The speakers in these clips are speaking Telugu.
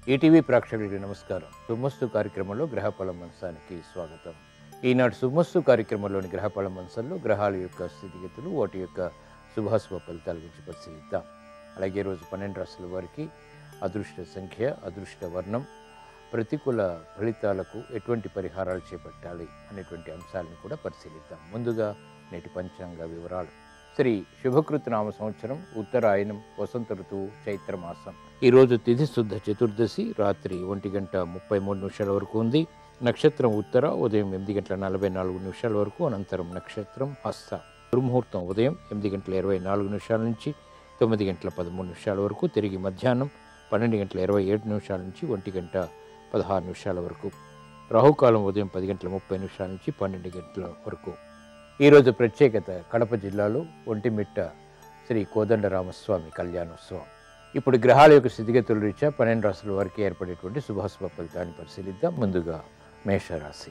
ఈటీవీ ప్రేక్షకులకి నమస్కారం సుమస్తు కార్యక్రమంలో గ్రహఫల మంచానికి స్వాగతం ఈనాడు సుమస్తు కార్యక్రమంలోని గ్రహఫల మంచంలో గ్రహాల యొక్క స్థితిగతులు వాటి యొక్క శుభాశుభ ఫలితాల గురించి పరిశీలిద్దాం అలాగే రోజు పన్నెండు రాసుల వారికి అదృష్ట సంఖ్య అదృష్ట వర్ణం ప్రతికూల ఫలితాలకు ఎటువంటి పరిహారాలు చేపట్టాలి అనేటువంటి అంశాలను కూడా పరిశీలిద్దాం ముందుగా నేటి పంచాంగ వివరాలు శ్రీ శుభకృత నామ సంవత్సరం ఉత్తరాయణం వసంత ఋతువు చైత్రమాసం ఈరోజు తిథి శుద్ధ చతుర్దశి రాత్రి ఒంటి గంట ముప్పై మూడు నిమిషాల వరకు ఉంది నక్షత్రం ఉత్తర ఉదయం ఎనిమిది గంటల నలభై నాలుగు నిమిషాల వరకు అనంతరం నక్షత్రం హస్త దుర్ముహూర్తం ఉదయం ఎనిమిది గంటల ఇరవై నాలుగు నిమిషాల నుంచి తొమ్మిది గంటల పదమూడు నిమిషాల వరకు తిరిగి మధ్యాహ్నం పన్నెండు గంటల ఇరవై ఏడు నిమిషాల నుంచి ఒంటి గంట పదహారు నిమిషాల వరకు రాహుకాలం ఉదయం పది గంటల ముప్పై నిమిషాల నుంచి పన్నెండు గంటల వరకు ఈరోజు ప్రత్యేకత కడప జిల్లాలో ఒంటిమిట్ట శ్రీ కోదండరామస్వామి కళ్యాణోత్సవం ఇప్పుడు గ్రహాల యొక్క స్థితిగతుల రీత్యా పన్నెండు రాశుల వారికి ఏర్పడేటువంటి శుభాశుభ ఫలితాన్ని పరిశీలిద్దాం ముందుగా మేషరాశి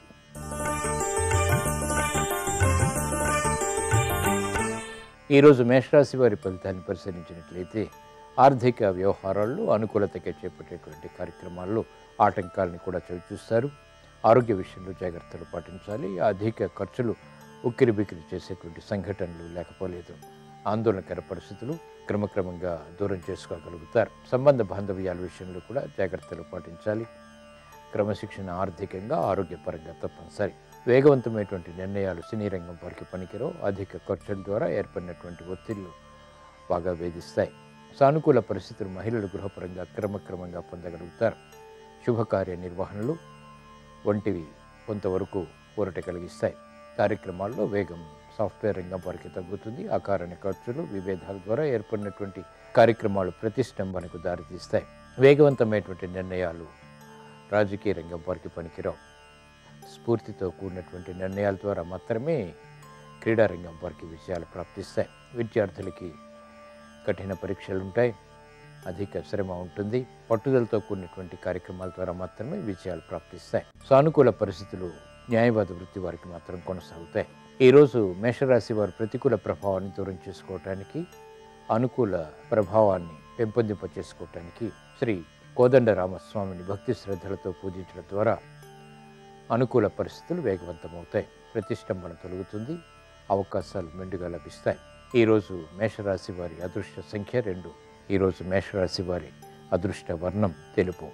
ఈరోజు మేషరాశి వారి ఫలితాన్ని పరిశీలించినట్లయితే ఆర్థిక వ్యవహారాల్లో అనుకూలతగా చేపట్టేటువంటి కార్యక్రమాల్లో ఆటంకాలను కూడా చవిచూస్తారు ఆరోగ్య విషయంలో జాగ్రత్తలు పాటించాలి అధిక ఖర్చులు ఉక్కిరి బిక్కిరి చేసేటువంటి సంఘటనలు లేకపోలేదు ఆందోళనకర పరిస్థితులు క్రమక్రమంగా దూరం చేసుకోగలుగుతారు సంబంధ బాంధవ్యాల విషయంలో కూడా జాగ్రత్తలు పాటించాలి క్రమశిక్షణ ఆర్థికంగా ఆరోగ్యపరంగా తప్పనిసరి వేగవంతమైనటువంటి నిర్ణయాలు సినీ రంగం వారికి పనికిరో అధిక ఖర్చుల ద్వారా ఏర్పడినటువంటి ఒత్తిళ్లు బాగా వేధిస్తాయి సానుకూల పరిస్థితులు మహిళలు గృహపరంగా క్రమక్రమంగా పొందగలుగుతారు శుభకార్య నిర్వహణలు వంటివి కొంతవరకు ఊరట కలిగిస్తాయి కార్యక్రమాల్లో వేగం సాఫ్ట్వేర్ రంగం వారికి తగ్గుతుంది అకారణ ఖర్చులు విభేదాల ద్వారా ఏర్పడినటువంటి కార్యక్రమాలు ప్రతిష్టంభనకు దారితీస్తాయి వేగవంతమైనటువంటి నిర్ణయాలు రాజకీయ రంగం వారికి పనికిరావు స్ఫూర్తితో కూడినటువంటి నిర్ణయాల ద్వారా మాత్రమే క్రీడారంగం వారికి విజయాలు ప్రాప్తిస్తాయి విద్యార్థులకి కఠిన పరీక్షలు ఉంటాయి అధిక శ్రమ ఉంటుంది పట్టుదలతో కూడినటువంటి కార్యక్రమాల ద్వారా మాత్రమే విజయాలు ప్రాప్తిస్తాయి సానుకూల పరిస్థితులు న్యాయవాద వృత్తి వారికి మాత్రం కొనసాగుతాయి ఈరోజు మేషరాశి వారు ప్రతికూల ప్రభావాన్ని దూరం చేసుకోవటానికి అనుకూల ప్రభావాన్ని పెంపొందింప చేసుకోవటానికి శ్రీ కోదండ రామస్వామిని భక్తి శ్రద్ధలతో పూజించడం ద్వారా అనుకూల పరిస్థితులు వేగవంతమవుతాయి ప్రతిష్టంభన తొలగుతుంది అవకాశాలు మెండుగా లభిస్తాయి ఈరోజు మేషరాశి వారి అదృష్ట సంఖ్య రెండు ఈరోజు మేషరాశి వారి అదృష్ట వర్ణం తెలుపు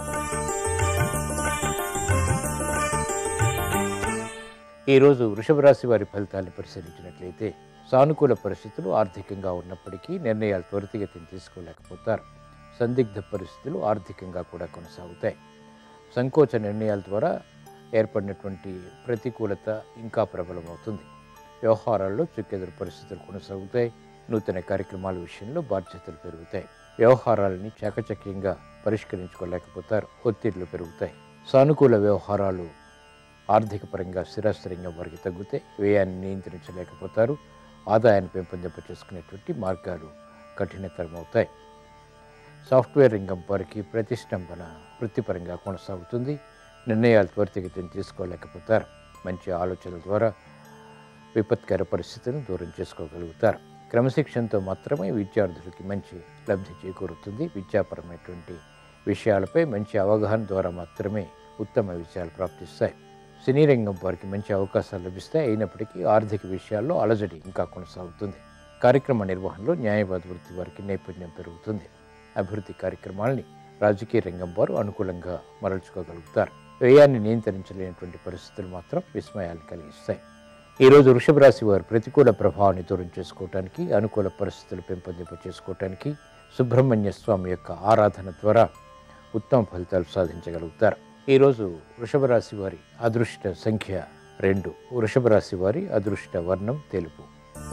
ఈరోజు వృషభ రాశి వారి ఫలితాన్ని పరిశీలించినట్లయితే సానుకూల పరిస్థితులు ఆర్థికంగా ఉన్నప్పటికీ నిర్ణయాలు త్వరితగతిని తీసుకోలేకపోతారు సందిగ్ధ పరిస్థితులు ఆర్థికంగా కూడా కొనసాగుతాయి సంకోచ నిర్ణయాల ద్వారా ఏర్పడినటువంటి ప్రతికూలత ఇంకా ప్రబలమవుతుంది వ్యవహారాల్లో చుక్కెదురు పరిస్థితులు కొనసాగుతాయి నూతన కార్యక్రమాల విషయంలో బాధ్యతలు పెరుగుతాయి వ్యవహారాలని చాకచక్యంగా పరిష్కరించుకోలేకపోతారు ఒత్తిళ్లు పెరుగుతాయి సానుకూల వ్యవహారాలు ఆర్థిక పరంగా స్థిరాస్థిరంగా వారికి తగ్గుతాయి వ్యయాన్ని నియంత్రించలేకపోతారు ఆదాయాన్ని పెంపొందింప చేసుకునేటువంటి మార్గాలు కఠినతరం అవుతాయి సాఫ్ట్వేర్ రంగం వారికి ప్రతిష్టంభన వృత్తిపరంగా కొనసాగుతుంది నిర్ణయాలు త్వరితగతిని తీసుకోలేకపోతారు మంచి ఆలోచనల ద్వారా విపత్కర పరిస్థితులను దూరం చేసుకోగలుగుతారు క్రమశిక్షణతో మాత్రమే విద్యార్థులకి మంచి లబ్ధి చేకూరుతుంది విద్యాపరమైనటువంటి విషయాలపై మంచి అవగాహన ద్వారా మాత్రమే ఉత్తమ విజయాలు ప్రాప్తిస్తాయి సినీ రంగం వారికి మంచి అవకాశాలు లభిస్తాయి అయినప్పటికీ ఆర్థిక విషయాల్లో అలజడి ఇంకా కొనసాగుతుంది కార్యక్రమ నిర్వహణలో న్యాయవాద వృత్తి వారికి నైపుణ్యం పెరుగుతుంది అభివృద్ధి కార్యక్రమాల్ని రాజకీయ రంగం వారు అనుకూలంగా మరల్చుకోగలుగుతారు వ్యయాన్ని నియంత్రించలేనటువంటి పరిస్థితులు మాత్రం విస్మయాలు కలిగిస్తాయి ఈరోజు వృషభ రాశి వారు ప్రతికూల ప్రభావాన్ని దూరం చేసుకోవటానికి అనుకూల పరిస్థితులు పెంపొందింప చేసుకోవటానికి సుబ్రహ్మణ్య స్వామి యొక్క ఆరాధన ద్వారా ఉత్తమ ఫలితాలు సాధించగలుగుతారు ఈరోజు వృషభ రాశి వారి అదృష్ట సంఖ్య రెండు వృషభ రాశి వారి అదృష్ట వర్ణం తెలుపు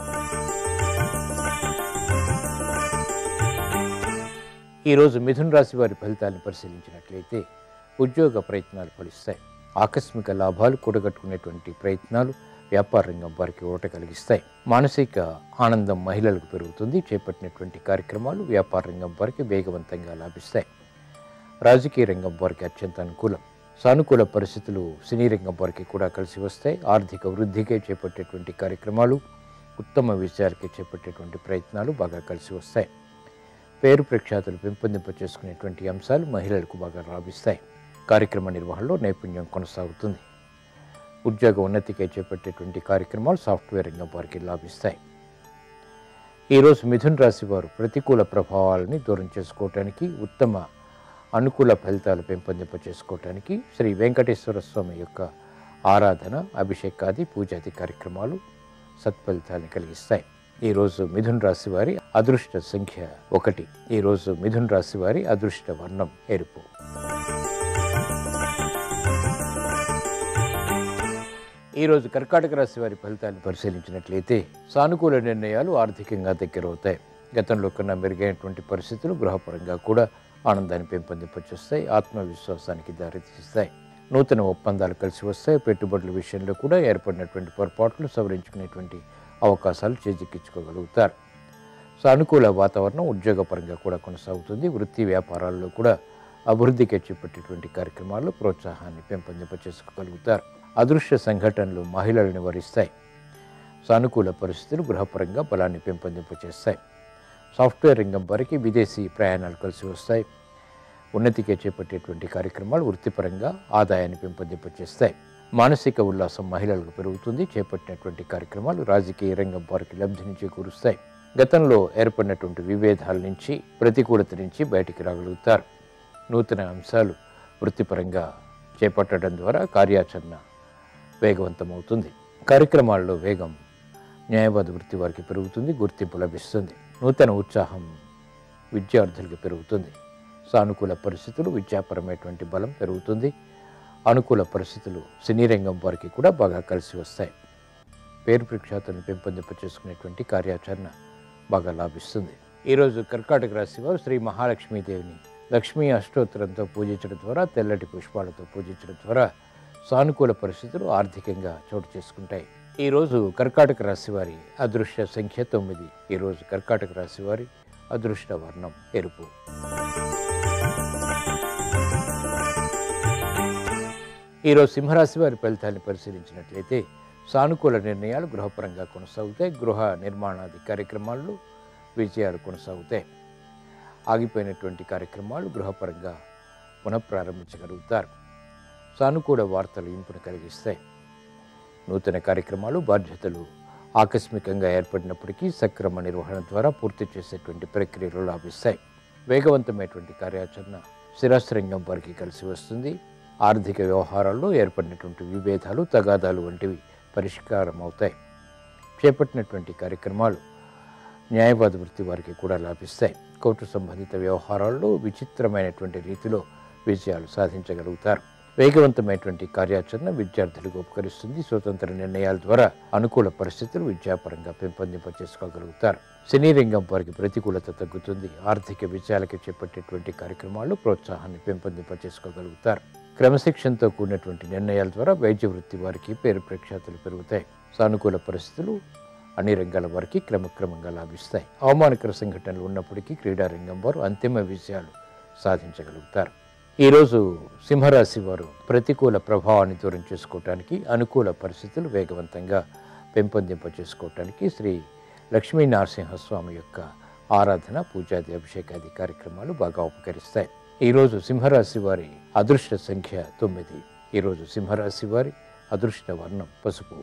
ఈరోజు మిథున రాశి వారి ఫలితాన్ని పరిశీలించినట్లయితే ఉద్యోగ ప్రయత్నాలు ఫలిస్తాయి ఆకస్మిక లాభాలు కూడగట్టుకునేటువంటి ప్రయత్నాలు వ్యాపార రంగం వారికి ఊరట కలిగిస్తాయి మానసిక ఆనందం మహిళలకు పెరుగుతుంది చేపట్టినటువంటి కార్యక్రమాలు వ్యాపార రంగం వారికి వేగవంతంగా లాభిస్తాయి రాజకీయ రంగం వారికి అత్యంత అనుకూలం సానుకూల పరిస్థితులు సినీ రంగం వారికి కూడా కలిసి వస్తాయి ఆర్థిక వృద్ధికే చేపట్టేటువంటి కార్యక్రమాలు ఉత్తమ విజయాలకి చేపట్టేటువంటి ప్రయత్నాలు బాగా కలిసి వస్తాయి పేరు ప్రఖ్యాతులు పెంపొందింప చేసుకునేటువంటి అంశాలు మహిళలకు బాగా లాభిస్తాయి కార్యక్రమ నిర్వహణలో నైపుణ్యం కొనసాగుతుంది ఉద్యోగ ఉన్నతికై చేపట్టేటువంటి కార్యక్రమాలు సాఫ్ట్వేర్ రంగం వారికి లాభిస్తాయి ఈరోజు మిథున్ రాశి వారు ప్రతికూల ప్రభావాలని దూరం చేసుకోవటానికి ఉత్తమ అనుకూల ఫలితాలు పెంపొందింప చేసుకోవటానికి శ్రీ వెంకటేశ్వర స్వామి యొక్క ఆరాధన అభిషేకాది పూజాది కార్యక్రమాలు సత్ఫలితాన్ని కలిగిస్తాయి ఈరోజు మిథున్ రాశి వారి అదృష్ట సంఖ్య ఒకటి ఈరోజు మిథున్ రాశి వారి అదృష్ట వర్ణం ఎరుపు ఈరోజు కర్కాటక రాశి వారి ఫలితాన్ని పరిశీలించినట్లయితే సానుకూల నిర్ణయాలు ఆర్థికంగా దగ్గరవుతాయి గతంలో కన్నా మెరుగైనటువంటి పరిస్థితులు గృహపరంగా కూడా ఆనందాన్ని పెంపొందింపచేస్తాయి ఆత్మవిశ్వాసానికి దారితీస్తాయి నూతన ఒప్పందాలు కలిసి వస్తాయి పెట్టుబడుల విషయంలో కూడా ఏర్పడినటువంటి పొరపాట్లు సవరించుకునేటువంటి అవకాశాలు చేజిక్కించుకోగలుగుతారు సానుకూల వాతావరణం ఉద్యోగపరంగా కూడా కొనసాగుతుంది వృత్తి వ్యాపారాల్లో కూడా అభివృద్ధికి చేపట్టేటువంటి కార్యక్రమాల్లో ప్రోత్సాహాన్ని పెంపొందింప చేసుకోగలుగుతారు అదృశ్య సంఘటనలు మహిళలను వరిస్తాయి సానుకూల పరిస్థితులు గృహపరంగా బలాన్ని పెంపొందింపచేస్తాయి సాఫ్ట్వేర్ రంగం వారికి విదేశీ ప్రయాణాలు కలిసి వస్తాయి ఉన్నతికి చేపట్టేటువంటి కార్యక్రమాలు వృత్తిపరంగా ఆదాయాన్ని పెంపొందింపచేస్తాయి మానసిక ఉల్లాసం మహిళలకు పెరుగుతుంది చేపట్టినటువంటి కార్యక్రమాలు రాజకీయ రంగం వారికి లబ్ధిని చేకూరుస్తాయి గతంలో ఏర్పడినటువంటి విభేదాల నుంచి ప్రతికూలత నుంచి బయటికి రాగలుగుతారు నూతన అంశాలు వృత్తిపరంగా చేపట్టడం ద్వారా కార్యాచరణ వేగవంతమవుతుంది కార్యక్రమాల్లో వేగం న్యాయవాద వృత్తి వారికి పెరుగుతుంది గుర్తింపు లభిస్తుంది నూతన ఉత్సాహం విద్యార్థులకు పెరుగుతుంది సానుకూల పరిస్థితులు విద్యాపరమైనటువంటి బలం పెరుగుతుంది అనుకూల పరిస్థితులు సినీ రంగం వారికి కూడా బాగా కలిసి వస్తాయి పేరు ప్రఖ్యాతులను పెంపొందింప చేసుకునేటువంటి కార్యాచరణ బాగా లాభిస్తుంది ఈరోజు కర్కాటక రాశి వారు శ్రీ మహాలక్ష్మీదేవిని లక్ష్మీ అష్టోత్తరంతో పూజించడం ద్వారా తెల్లటి పుష్పాలతో పూజించడం ద్వారా సానుకూల పరిస్థితులు ఆర్థికంగా చోటు చేసుకుంటాయి ఈరోజు కర్కాటక రాశి వారి అదృశ్య సంఖ్య తొమ్మిది ఈరోజు కర్కాటక రాశి వారి అదృష్ట వర్ణం ఎరుపు ఈరోజు సింహరాశి వారి ఫలితాన్ని పరిశీలించినట్లయితే సానుకూల నిర్ణయాలు గృహపరంగా కొనసాగుతాయి గృహ నిర్మాణాది కార్యక్రమాల్లో విజయాలు కొనసాగుతాయి ఆగిపోయినటువంటి కార్యక్రమాలు గృహపరంగా పునఃప్రారంభించగలుగుతారు సానుకూల వార్తలు ఇంపును కలిగిస్తాయి నూతన కార్యక్రమాలు బాధ్యతలు ఆకస్మికంగా ఏర్పడినప్పటికీ సక్రమ నిర్వహణ ద్వారా పూర్తి చేసేటువంటి ప్రక్రియలు లాభిస్తాయి వేగవంతమైనటువంటి కార్యాచరణ స్థిరాస్త్రంగం వారికి కలిసి వస్తుంది ఆర్థిక వ్యవహారాల్లో ఏర్పడినటువంటి విభేదాలు తగాదాలు వంటివి పరిష్కారం అవుతాయి చేపట్టినటువంటి కార్యక్రమాలు న్యాయవాద వృత్తి వారికి కూడా లాభిస్తాయి కోర్టు సంబంధిత వ్యవహారాల్లో విచిత్రమైనటువంటి రీతిలో విజయాలు సాధించగలుగుతారు వేగవంతమైనటువంటి కార్యాచరణ విద్యార్థులకు ఉపకరిస్తుంది స్వతంత్ర నిర్ణయాల ద్వారా అనుకూల పరిస్థితులు విద్యాపరంగా పెంపొందింప చేసుకోగలుగుతారు సినీ రంగం వారికి ప్రతికూలత తగ్గుతుంది ఆర్థిక విజయాలకి చేపట్టేటువంటి కార్యక్రమాలు ప్రోత్సాహాన్ని పెంపొందింప చేసుకోగలుగుతారు క్రమశిక్షణతో కూడినటువంటి నిర్ణయాల ద్వారా వైద్య వృత్తి వారికి పేరు ప్రఖ్యాతులు పెరుగుతాయి సానుకూల పరిస్థితులు అన్ని రంగాల వారికి క్రమక్రమంగా లాభిస్తాయి అవమానకర సంఘటనలు ఉన్నప్పటికీ క్రీడా రంగం వారు అంతిమ విజయాలు సాధించగలుగుతారు ఈరోజు సింహరాశి వారు ప్రతికూల ప్రభావాన్ని దూరం చేసుకోవటానికి అనుకూల పరిస్థితులు వేగవంతంగా పెంపొందింప చేసుకోవటానికి శ్రీ లక్ష్మీ నరసింహస్వామి యొక్క ఆరాధన పూజాది అభిషేకాది కార్యక్రమాలు బాగా ఉపకరిస్తాయి ఈరోజు సింహరాశి వారి అదృష్ట సంఖ్య తొమ్మిది ఈరోజు సింహరాశి వారి అదృష్ట వర్ణం పసుపు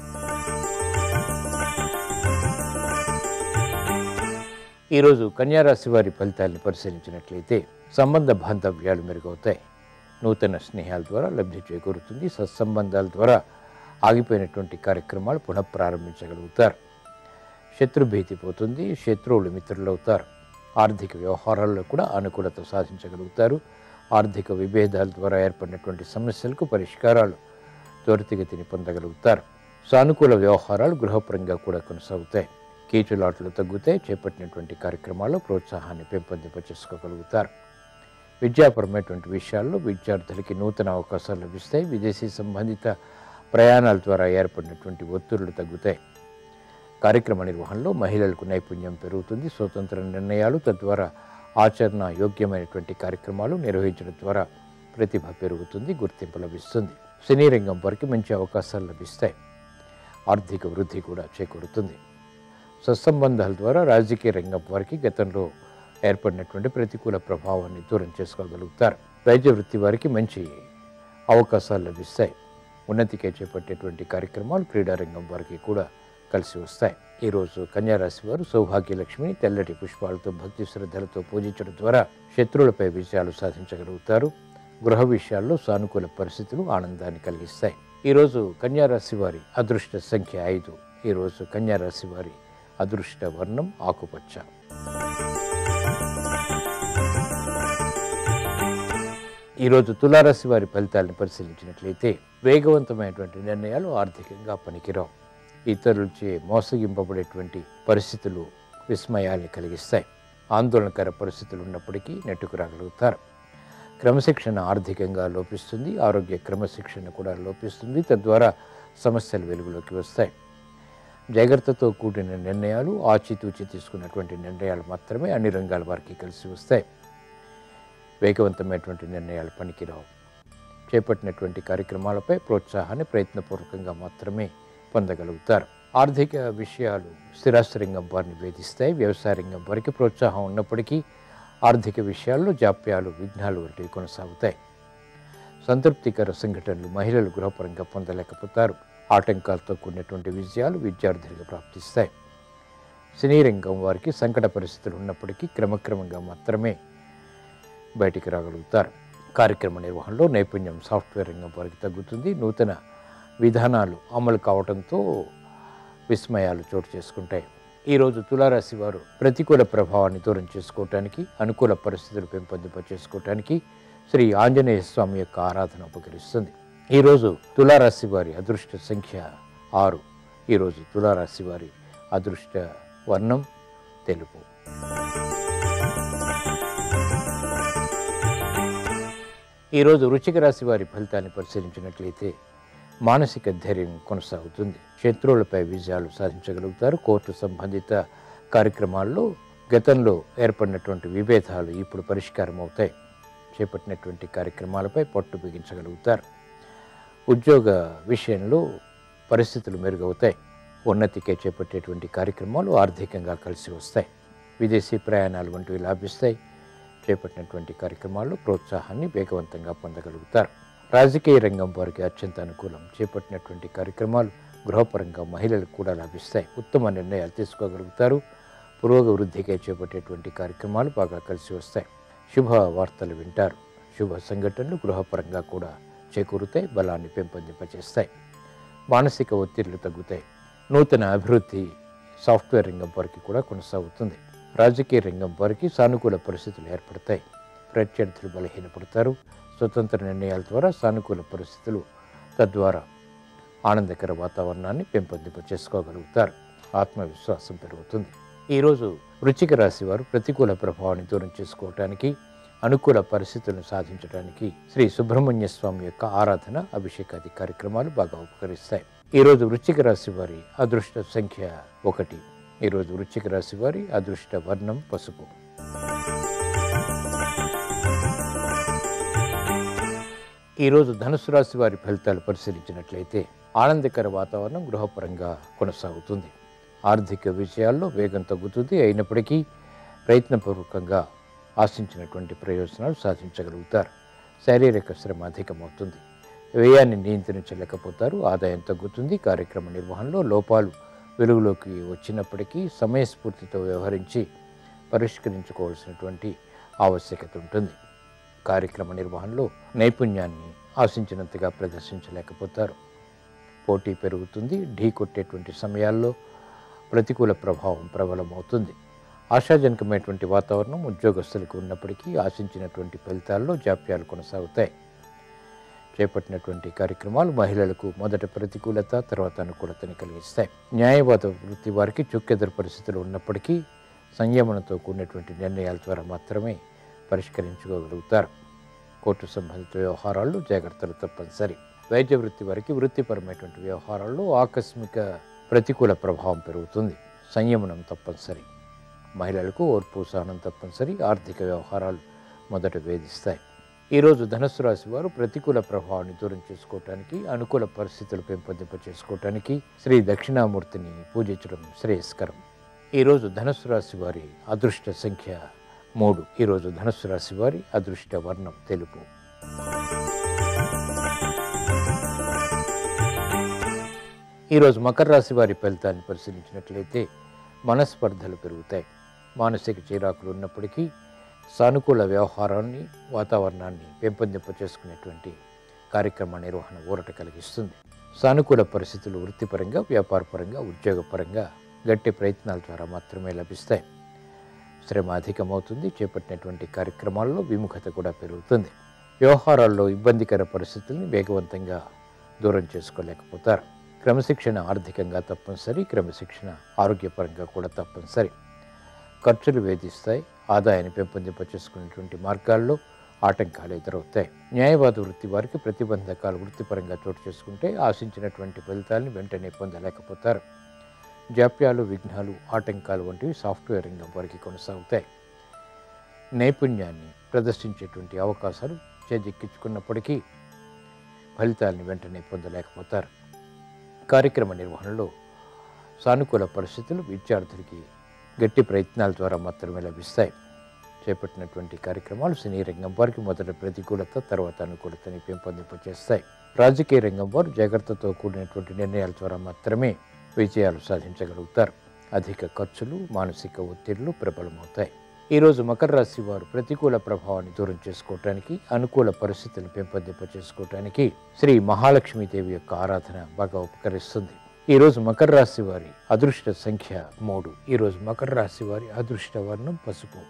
ఈరోజు కన్యారాశి వారి ఫలితాలను పరిశీలించినట్లయితే సంబంధ బాంధవ్యాలు మెరుగవుతాయి నూతన స్నేహాల ద్వారా లబ్ధి చేకూరుతుంది సత్సంబంధాల ద్వారా ఆగిపోయినటువంటి కార్యక్రమాలు పునఃప్రారంభించగలుగుతారు శత్రుభీతి పోతుంది శత్రువులు మిత్రులవుతారు ఆర్థిక వ్యవహారాల్లో కూడా అనుకూలత సాధించగలుగుతారు ఆర్థిక విభేదాల ద్వారా ఏర్పడినటువంటి సమస్యలకు పరిష్కారాలు త్వరితగతిని పొందగలుగుతారు సానుకూల వ్యవహారాలు గృహపరంగా కూడా కొనసాగుతాయి కీచులాట్లు తగ్గుతాయి చేపట్టినటువంటి కార్యక్రమాల్లో ప్రోత్సాహాన్ని పెంపొందింప చేసుకోగలుగుతారు విద్యాపరమైనటువంటి విషయాల్లో విద్యార్థులకి నూతన అవకాశాలు లభిస్తాయి విదేశీ సంబంధిత ప్రయాణాల ద్వారా ఏర్పడినటువంటి ఒత్తిళ్లు తగ్గుతాయి కార్యక్రమ నిర్వహణలో మహిళలకు నైపుణ్యం పెరుగుతుంది స్వతంత్ర నిర్ణయాలు తద్వారా ఆచరణ యోగ్యమైనటువంటి కార్యక్రమాలు నిర్వహించడం ద్వారా ప్రతిభ పెరుగుతుంది గుర్తింపు లభిస్తుంది సినీ రంగం వారికి మంచి అవకాశాలు లభిస్తాయి ఆర్థిక వృద్ధి కూడా చేకూరుతుంది సత్సంబంధాల ద్వారా రాజకీయ రంగం వారికి గతంలో ఏర్పడినటువంటి ప్రతికూల ప్రభావాన్ని దూరం చేసుకోగలుగుతారు వైద్య వృత్తి వారికి మంచి అవకాశాలు లభిస్తాయి ఉన్నతికే చేపట్టేటువంటి కార్యక్రమాలు క్రీడారంగం వారికి కూడా కలిసి వస్తాయి ఈరోజు కన్యారాశి వారు సౌభాగ్యలక్ష్మిని తెల్లటి పుష్పాలతో భక్తి శ్రద్ధలతో పూజించడం ద్వారా శత్రువులపై విజయాలు సాధించగలుగుతారు గృహ విషయాల్లో సానుకూల పరిస్థితులు ఆనందాన్ని కలిగిస్తాయి ఈరోజు కన్యారాశి వారి అదృష్ట సంఖ్య ఐదు ఈరోజు కన్యారాశి వారి అదృష్ట వర్ణం ఆకుపచ్చ ఈరోజు తులారాశి వారి ఫలితాలను పరిశీలించినట్లయితే వేగవంతమైనటువంటి నిర్ణయాలు ఆర్థికంగా పనికిరావు ఇతరులచే మోసగింపబడేటువంటి పరిస్థితులు విస్మయాల్ని కలిగిస్తాయి ఆందోళనకర పరిస్థితులు ఉన్నప్పటికీ నెట్టుకు రాగలుగుతారు క్రమశిక్షణ ఆర్థికంగా లోపిస్తుంది ఆరోగ్య క్రమశిక్షణ కూడా లోపిస్తుంది తద్వారా సమస్యలు వెలుగులోకి వస్తాయి జాగ్రత్తతో కూడిన నిర్ణయాలు ఆచితూచి తీసుకున్నటువంటి నిర్ణయాలు మాత్రమే అన్ని రంగాల వారికి కలిసి వస్తాయి వేగవంతమైనటువంటి నిర్ణయాలు పనికిరావు చేపట్టినటువంటి కార్యక్రమాలపై ప్రోత్సాహాన్ని ప్రయత్నపూర్వకంగా మాత్రమే పొందగలుగుతారు ఆర్థిక విషయాలు స్థిరాస్తి రంగం వారిని వేధిస్తాయి వ్యవసాయ రంగం వారికి ప్రోత్సాహం ఉన్నప్పటికీ ఆర్థిక విషయాల్లో జాప్యాలు విఘ్నాలు వంటివి కొనసాగుతాయి సంతృప్తికర సంఘటనలు మహిళలు గృహపరంగా పొందలేకపోతారు ఆటంకాలతో కూడినటువంటి విజయాలు విద్యార్థులకు ప్రాప్తిస్తాయి సినీ రంగం వారికి సంకట పరిస్థితులు ఉన్నప్పటికీ క్రమక్రమంగా మాత్రమే బయటికి రాగలుగుతారు కార్యక్రమ నిర్వహణలో నైపుణ్యం సాఫ్ట్వేర్ రంగం వారికి తగ్గుతుంది నూతన విధానాలు అమలు కావడంతో విస్మయాలు చోటు చేసుకుంటాయి ఈరోజు తులారాశి వారు ప్రతికూల ప్రభావాన్ని దూరం చేసుకోవటానికి అనుకూల పరిస్థితులు పెంపొందింప చేసుకోవటానికి శ్రీ ఆంజనేయ స్వామి యొక్క ఆరాధన ఉపకరిస్తుంది ఈరోజు తులారాశి వారి అదృష్ట సంఖ్య ఆరు ఈరోజు తులారాశి వారి అదృష్ట వర్ణం తెలుపు ఈరోజు వృశ్చిక రాశి వారి ఫలితాన్ని పరిశీలించినట్లయితే మానసిక ధైర్యం కొనసాగుతుంది శత్రువులపై విజయాలు సాధించగలుగుతారు కోర్టు సంబంధిత కార్యక్రమాల్లో గతంలో ఏర్పడినటువంటి విభేదాలు ఇప్పుడు పరిష్కారం అవుతాయి చేపట్టినటువంటి కార్యక్రమాలపై పట్టు బిగించగలుగుతారు ఉద్యోగ విషయంలో పరిస్థితులు మెరుగవుతాయి ఉన్నతికే చేపట్టేటువంటి కార్యక్రమాలు ఆర్థికంగా కలిసి వస్తాయి విదేశీ ప్రయాణాలు వంటివి లాభిస్తాయి చేపట్టినటువంటి కార్యక్రమాల్లో ప్రోత్సాహాన్ని వేగవంతంగా పొందగలుగుతారు రాజకీయ రంగం వారికి అత్యంత అనుకూలం చేపట్టినటువంటి కార్యక్రమాలు గృహపరంగా మహిళలకు కూడా లభిస్తాయి ఉత్తమ నిర్ణయాలు తీసుకోగలుగుతారు పురోగవృద్ధికై చేపట్టేటువంటి కార్యక్రమాలు బాగా కలిసి వస్తాయి శుభ వార్తలు వింటారు శుభ సంఘటనలు గృహపరంగా కూడా చేకూరుతాయి బలాన్ని పెంపొందింపచేస్తాయి మానసిక ఒత్తిళ్లు తగ్గుతాయి నూతన అభివృద్ధి సాఫ్ట్వేర్ రంగం వారికి కూడా కొనసాగుతుంది రాజకీయ రంగం వారికి సానుకూల పరిస్థితులు ఏర్పడతాయి ప్రత్యర్థులు బలహీనపడతారు స్వతంత్ర నిర్ణయాల ద్వారా సానుకూల పరిస్థితులు తద్వారా ఆనందకర వాతావరణాన్ని పెంపొందింప చేసుకోగలుగుతారు ఆత్మవిశ్వాసం పెరుగుతుంది ఈరోజు వృశ్చిక రాశి వారు ప్రతికూల ప్రభావాన్ని దూరం చేసుకోవటానికి అనుకూల పరిస్థితులను సాధించడానికి శ్రీ సుబ్రహ్మణ్య స్వామి యొక్క ఆరాధన అభిషేకాది కార్యక్రమాలు బాగా ఉపకరిస్తాయి ఈరోజు వృశ్చిక రాశి వారి అదృష్ట సంఖ్య ఒకటి ఈరోజు వృశ్చిక రాశి వారి అదృష్ట వర్ణం పసుపు ఈరోజు ధనుసు రాశి వారి ఫలితాలు పరిశీలించినట్లయితే ఆనందకర వాతావరణం గృహపరంగా కొనసాగుతుంది ఆర్థిక విషయాల్లో వేగం తగ్గుతుంది అయినప్పటికీ ప్రయత్నపూర్వకంగా ఆశించినటువంటి ప్రయోజనాలు సాధించగలుగుతారు శారీరక శ్రమ అధికమవుతుంది వ్యయాన్ని నియంత్రించలేకపోతారు ఆదాయం తగ్గుతుంది కార్యక్రమ నిర్వహణలో లోపాలు వెలుగులోకి వచ్చినప్పటికీ సమయస్ఫూర్తితో వ్యవహరించి పరిష్కరించుకోవాల్సినటువంటి ఆవశ్యకత ఉంటుంది కార్యక్రమ నిర్వహణలో నైపుణ్యాన్ని ఆశించినంతగా ప్రదర్శించలేకపోతారు పోటీ పెరుగుతుంది ఢీ కొట్టేటువంటి సమయాల్లో ప్రతికూల ప్రభావం ప్రబలమవుతుంది ఆశాజనకమైనటువంటి వాతావరణం ఉద్యోగస్తులకు ఉన్నప్పటికీ ఆశించినటువంటి ఫలితాల్లో జాప్యాలు కొనసాగుతాయి చేపట్టినటువంటి కార్యక్రమాలు మహిళలకు మొదట ప్రతికూలత తర్వాత అనుకూలతని కలిగిస్తాయి న్యాయవాద వృత్తి వారికి చుక్కెదురు పరిస్థితులు ఉన్నప్పటికీ సంయమనంతో కూడినటువంటి నిర్ణయాల ద్వారా మాత్రమే పరిష్కరించుకోగలుగుతారు కోర్టు సంబంధిత వ్యవహారాల్లో జాగ్రత్తలు తప్పనిసరి వైద్య వృత్తి వారికి వృత్తిపరమైనటువంటి వ్యవహారాల్లో ఆకస్మిక ప్రతికూల ప్రభావం పెరుగుతుంది సంయమనం తప్పనిసరి మహిళలకు ఓర్పు సహనం తప్పనిసరి ఆర్థిక వ్యవహారాలు మొదట వేధిస్తాయి ఈరోజు ధనుసు రాశి వారు ప్రతికూల ప్రభావాన్ని దూరం చేసుకోవటానికి అనుకూల పరిస్థితులు పెంపొందింప చేసుకోవటానికి శ్రీ దక్షిణామూర్తిని పూజించడం శ్రేయస్కరం ఈరోజు ధనుసు రాశి వారి అదృష్ట సంఖ్య మూడు ఈరోజు ధనుస్సు రాశి వారి అదృష్ట వర్ణం తెలుపు ఈరోజు మకర రాశి వారి ఫలితాన్ని పరిశీలించినట్లయితే మనస్పర్ధలు పెరుగుతాయి మానసిక చిరాకులు ఉన్నప్పటికీ సానుకూల వ్యవహారాన్ని వాతావరణాన్ని పెంపొందింప చేసుకునేటువంటి కార్యక్రమ నిర్వహణ ఊరట కలిగిస్తుంది సానుకూల పరిస్థితులు వృత్తిపరంగా వ్యాపారపరంగా ఉద్యోగపరంగా గట్టి ప్రయత్నాల ద్వారా మాత్రమే లభిస్తాయి శ్రమ అధికమవుతుంది చేపట్టినటువంటి కార్యక్రమాల్లో విముఖత కూడా పెరుగుతుంది వ్యవహారాల్లో ఇబ్బందికర పరిస్థితుల్ని వేగవంతంగా దూరం చేసుకోలేకపోతారు క్రమశిక్షణ ఆర్థికంగా తప్పనిసరి క్రమశిక్షణ ఆరోగ్యపరంగా కూడా తప్పనిసరి ఖర్చులు వేధిస్తాయి ఆదాయాన్ని పెంపొందింప చేసుకునేటువంటి మార్గాల్లో ఆటంకాలు ఎదురవుతాయి న్యాయవాద వృత్తి వారికి ప్రతిబంధకాలు వృత్తిపరంగా చోటు చేసుకుంటే ఆశించినటువంటి ఫలితాలను వెంటనే పొందలేకపోతారు జాప్యాలు విఘ్నాలు ఆటంకాలు వంటివి సాఫ్ట్వేర్ రంగం వారికి కొనసాగుతాయి నైపుణ్యాన్ని ప్రదర్శించేటువంటి అవకాశాలు చేజిక్కించుకున్నప్పటికీ ఫలితాలను వెంటనే పొందలేకపోతారు కార్యక్రమ నిర్వహణలో సానుకూల పరిస్థితులు విద్యార్థులకి గట్టి ప్రయత్నాల ద్వారా మాత్రమే లభిస్తాయి చేపట్టినటువంటి కార్యక్రమాలు సినీ రంగం వారికి మొదట ప్రతికూలత తర్వాత అనుకూలతని పెంపొందింపచేస్తాయి రాజకీయ రంగం వారు జాగ్రత్తతో కూడినటువంటి నిర్ణయాల ద్వారా మాత్రమే విజయాలు సాధించగలుగుతారు అధిక ఖర్చులు మానసిక ఒత్తిళ్లు ప్రబలమవుతాయి ఈరోజు మకర రాశి వారు ప్రతికూల ప్రభావాన్ని దూరం చేసుకోవటానికి అనుకూల పరిస్థితులను పెంపొందింప చేసుకోవటానికి శ్రీ మహాలక్ష్మీదేవి యొక్క ఆరాధన బాగా ఉపకరిస్తుంది ఈరోజు మకర రాశి వారి అదృష్ట సంఖ్య మూడు ఈరోజు మకర రాశి వారి అదృష్ట వర్ణం పసుపు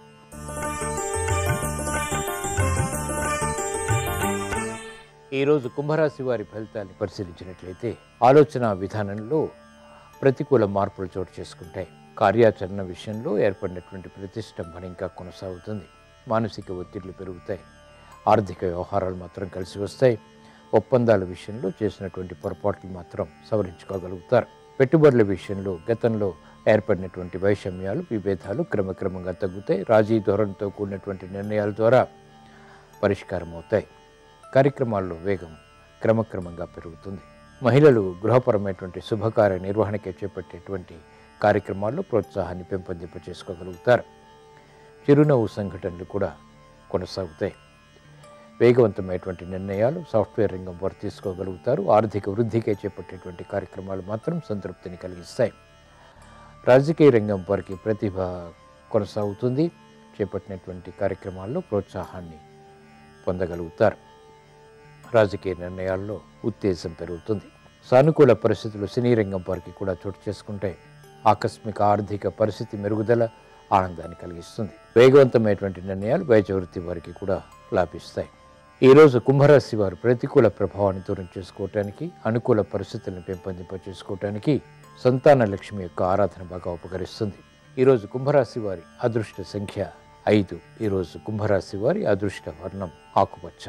ఈరోజు కుంభరాశి వారి ఫలితాన్ని పరిశీలించినట్లయితే ఆలోచన విధానంలో ప్రతికూల మార్పులు చోటు చేసుకుంటాయి కార్యాచరణ విషయంలో ఏర్పడినటువంటి ప్రతిష్టంభన ఇంకా కొనసాగుతుంది మానసిక ఒత్తిళ్లు పెరుగుతాయి ఆర్థిక వ్యవహారాలు మాత్రం కలిసి వస్తాయి ఒప్పందాల విషయంలో చేసినటువంటి పొరపాట్లు మాత్రం సవరించుకోగలుగుతారు పెట్టుబడుల విషయంలో గతంలో ఏర్పడినటువంటి వైషమ్యాలు విభేదాలు క్రమక్రమంగా తగ్గుతాయి రాజీ ధోరణితో కూడినటువంటి నిర్ణయాల ద్వారా పరిష్కారం అవుతాయి కార్యక్రమాల్లో వేగం క్రమక్రమంగా పెరుగుతుంది మహిళలు గృహపరమైనటువంటి శుభకార్య నిర్వహణకే చేపట్టేటువంటి కార్యక్రమాల్లో ప్రోత్సాహాన్ని పెంపొందింప చేసుకోగలుగుతారు చిరునవ్వు సంఘటనలు కూడా కొనసాగుతాయి వేగవంతమైనటువంటి నిర్ణయాలు సాఫ్ట్వేర్ రంగం వారు తీసుకోగలుగుతారు ఆర్థిక వృద్ధికే చేపట్టేటువంటి కార్యక్రమాలు మాత్రం సంతృప్తిని కలిగిస్తాయి రాజకీయ రంగం వారికి ప్రతిభ కొనసాగుతుంది చేపట్టినటువంటి కార్యక్రమాల్లో ప్రోత్సాహాన్ని పొందగలుగుతారు రాజకీయ నిర్ణయాల్లో ఉత్తేజం పెరుగుతుంది సానుకూల పరిస్థితులు సినీ రంగం వారికి కూడా చోటు చేసుకుంటే ఆకస్మిక ఆర్థిక పరిస్థితి మెరుగుదల ఆనందాన్ని కలిగిస్తుంది వేగవంతమైనటువంటి నిర్ణయాలు వైద్య వృత్తి వారికి కూడా లాభిస్తాయి ఈరోజు కుంభరాశి వారు ప్రతికూల ప్రభావాన్ని దూరం చేసుకోవటానికి అనుకూల పరిస్థితులను పెంపొందింప చేసుకోవటానికి సంతాన లక్ష్మి యొక్క ఆరాధన బాగా ఉపకరిస్తుంది ఈరోజు కుంభరాశి వారి అదృష్ట సంఖ్య ఐదు ఈరోజు కుంభరాశి వారి అదృష్ట వర్ణం ఆకుపచ్చ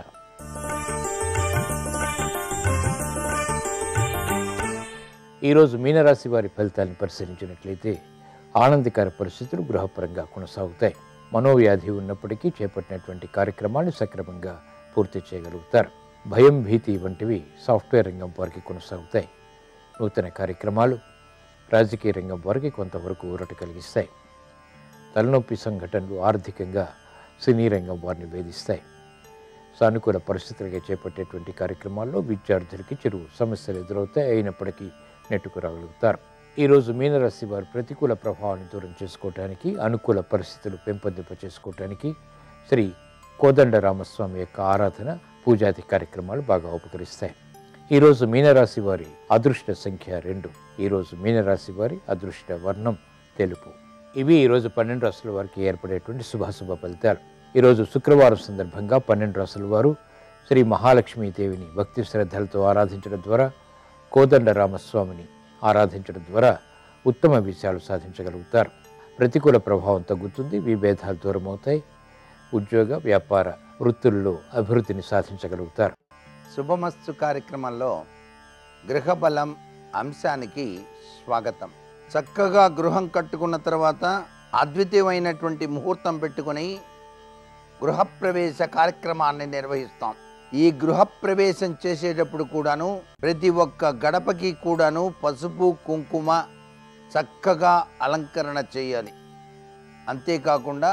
ఈరోజు మీనరాశి వారి ఫలితాలను పరిశీలించినట్లయితే ఆనందకర పరిస్థితులు గృహపరంగా కొనసాగుతాయి మనోవ్యాధి ఉన్నప్పటికీ చేపట్టినటువంటి కార్యక్రమాలు సక్రమంగా పూర్తి చేయగలుగుతారు భయం భీతి వంటివి సాఫ్ట్వేర్ రంగం వారికి కొనసాగుతాయి నూతన కార్యక్రమాలు రాజకీయ రంగం వారికి కొంతవరకు ఊరట కలిగిస్తాయి తలనొప్పి సంఘటనలు ఆర్థికంగా సినీ రంగం వారిని వేధిస్తాయి సానుకూల పరిస్థితులుగా చేపట్టేటువంటి కార్యక్రమాల్లో విద్యార్థులకి చిరు సమస్యలు ఎదురవుతాయి అయినప్పటికీ నెట్టుకు రాగలుగుతారు ఈరోజు మీనరాశి వారు ప్రతికూల ప్రభావాన్ని దూరం చేసుకోవటానికి అనుకూల పరిస్థితులు పెంపొందింప చేసుకోవటానికి శ్రీ కోదండ రామస్వామి యొక్క ఆరాధన పూజాది కార్యక్రమాలు బాగా ఉపకరిస్తాయి ఈరోజు మీనరాశి వారి అదృష్ట సంఖ్య రెండు ఈరోజు మీనరాశి వారి అదృష్ట వర్ణం తెలుపు ఇవి ఈరోజు పన్నెండు రాసుల వారికి ఏర్పడేటువంటి శుభాశుభ ఫలితాలు ఈరోజు శుక్రవారం సందర్భంగా పన్నెండు రాసుల వారు శ్రీ మహాలక్ష్మీదేవిని భక్తి శ్రద్ధలతో ఆరాధించడం ద్వారా కోదండ రామస్వామిని ఆరాధించడం ద్వారా ఉత్తమ విషయాలు సాధించగలుగుతారు ప్రతికూల ప్రభావం తగ్గుతుంది విభేదాలు దూరమవుతాయి ఉద్యోగ వ్యాపార వృత్తుల్లో అభివృద్ధిని సాధించగలుగుతారు శుభమస్తు కార్యక్రమంలో గృహబలం అంశానికి స్వాగతం చక్కగా గృహం కట్టుకున్న తర్వాత అద్వితీయమైనటువంటి ముహూర్తం పెట్టుకుని గృహప్రవేశ కార్యక్రమాన్ని నిర్వహిస్తాం ఈ గృహప్రవేశం చేసేటప్పుడు కూడాను ప్రతి ఒక్క గడపకి కూడాను పసుపు కుంకుమ చక్కగా అలంకరణ చేయాలి అంతేకాకుండా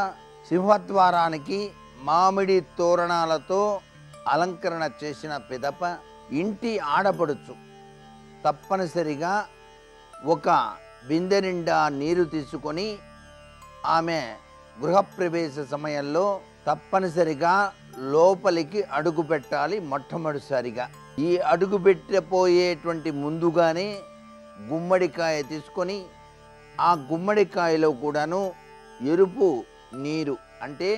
సింహద్వారానికి మామిడి తోరణాలతో అలంకరణ చేసిన పిదప ఇంటి ఆడపడుచు తప్పనిసరిగా ఒక బిందె నిండా నీరు తీసుకొని ఆమె గృహప్రవేశ సమయంలో తప్పనిసరిగా లోపలికి అడుగు పెట్టాలి మొట్టమొదటిసారిగా ఈ అడుగు పెట్టపోయేటువంటి ముందుగానే గుమ్మడికాయ తీసుకొని ఆ గుమ్మడికాయలో కూడాను ఎరుపు నీరు అంటే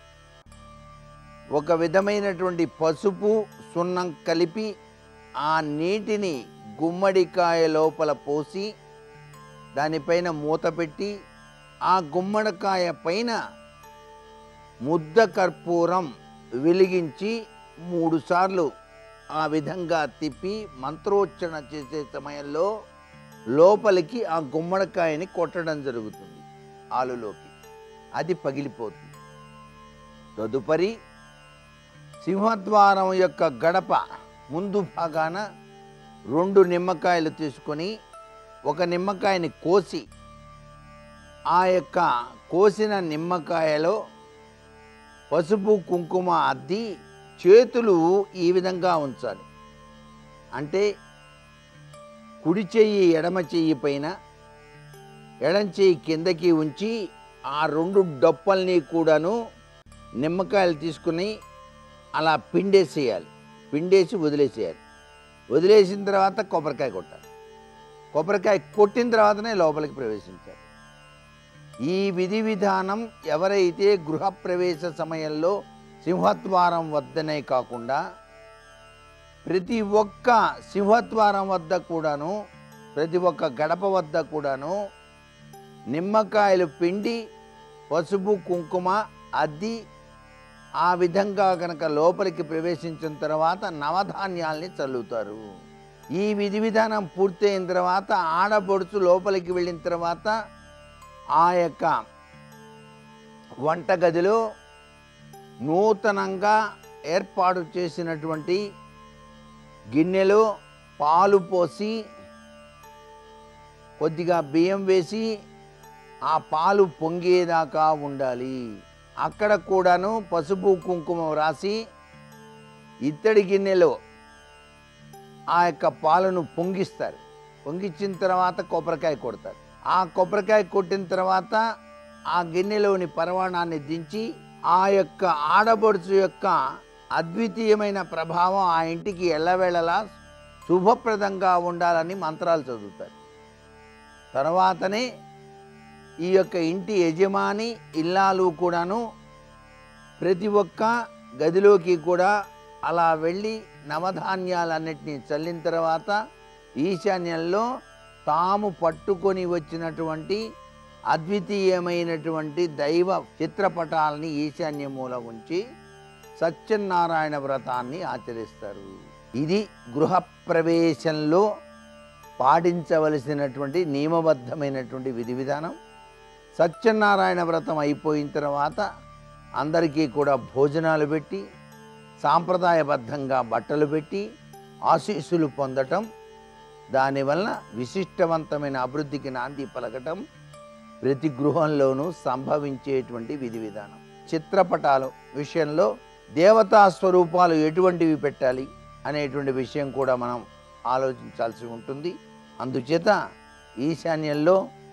ఒక విధమైనటువంటి పసుపు సున్నం కలిపి ఆ నీటిని గుమ్మడికాయ లోపల పోసి దానిపైన మూత పెట్టి ఆ గుమ్మడికాయ పైన ముద్ద కర్పూరం వెలిగించి మూడుసార్లు ఆ విధంగా తిప్పి మంత్రోచ్చరణ చేసే సమయంలో లోపలికి ఆ గుమ్మడికాయని కొట్టడం జరుగుతుంది ఆలులోకి అది పగిలిపోతుంది తదుపరి సింహద్వారం యొక్క గడప ముందు భాగాన రెండు నిమ్మకాయలు తీసుకొని ఒక నిమ్మకాయని కోసి ఆ యొక్క కోసిన నిమ్మకాయలో పసుపు కుంకుమ అద్ది చేతులు ఈ విధంగా ఉంచాలి అంటే కుడి చెయ్యి ఎడమ చెయ్యి పైన ఎడం చెయ్యి కిందకి ఉంచి ఆ రెండు డొప్పల్ని కూడాను నిమ్మకాయలు తీసుకుని అలా పిండేసేయాలి పిండేసి వదిలేసేయాలి వదిలేసిన తర్వాత కొబ్బరికాయ కొట్టాలి కొబ్బరికాయ కొట్టిన తర్వాతనే లోపలికి ప్రవేశించాలి ఈ విధి విధానం ఎవరైతే గృహప్రవేశ సమయంలో సింహద్వారం వద్దనే కాకుండా ప్రతి ఒక్క సింహద్వారం వద్ద కూడాను ప్రతి ఒక్క గడప వద్ద కూడాను నిమ్మకాయలు పిండి పసుపు కుంకుమ అద్ది ఆ విధంగా కనుక లోపలికి ప్రవేశించిన తర్వాత నవధాన్యాల్ని చల్లుతారు ఈ విధి విధానం పూర్తయిన తర్వాత ఆడపడుచు లోపలికి వెళ్ళిన తర్వాత ఆ యొక్క వంటగదిలో నూతనంగా ఏర్పాటు చేసినటువంటి గిన్నెలో పాలు పోసి కొద్దిగా బియ్యం వేసి ఆ పాలు పొంగేదాకా ఉండాలి అక్కడ కూడాను పసుపు కుంకుమ రాసి ఇత్తడి గిన్నెలో ఆ యొక్క పాలను పొంగిస్తారు పొంగిచ్చిన తర్వాత కొబ్బరికాయ కొడతారు ఆ కొబ్బరికాయ కొట్టిన తర్వాత ఆ గిన్నెలోని పరమాణాన్ని దించి ఆ యొక్క ఆడబడుచు యొక్క అద్వితీయమైన ప్రభావం ఆ ఇంటికి ఎల్లవేళలా శుభప్రదంగా ఉండాలని మంత్రాలు చదువుతారు తర్వాతనే ఈ యొక్క ఇంటి యజమాని ఇల్లాలు కూడాను ప్రతి ఒక్క గదిలోకి కూడా అలా వెళ్ళి నవధాన్యాలన్నిటినీ చల్లిన తర్వాత ఈశాన్యంలో తాము పట్టుకొని వచ్చినటువంటి అద్వితీయమైనటువంటి దైవ చిత్రపటాలని ఈశాన్య మూల ఉంచి సత్యనారాయణ వ్రతాన్ని ఆచరిస్తారు ఇది గృహప్రవేశంలో పాటించవలసినటువంటి నియమబద్ధమైనటువంటి విధి విధానం సత్యనారాయణ వ్రతం అయిపోయిన తర్వాత అందరికీ కూడా భోజనాలు పెట్టి సాంప్రదాయబద్ధంగా బట్టలు పెట్టి ఆశీస్సులు పొందటం దానివల్ల విశిష్టవంతమైన అభివృద్ధికి నాంది పలకటం ప్రతి గృహంలోనూ సంభవించేటువంటి విధి విధానం చిత్రపటాలు విషయంలో దేవతా స్వరూపాలు ఎటువంటివి పెట్టాలి అనేటువంటి విషయం కూడా మనం ఆలోచించాల్సి ఉంటుంది అందుచేత ఈశాన్యంలో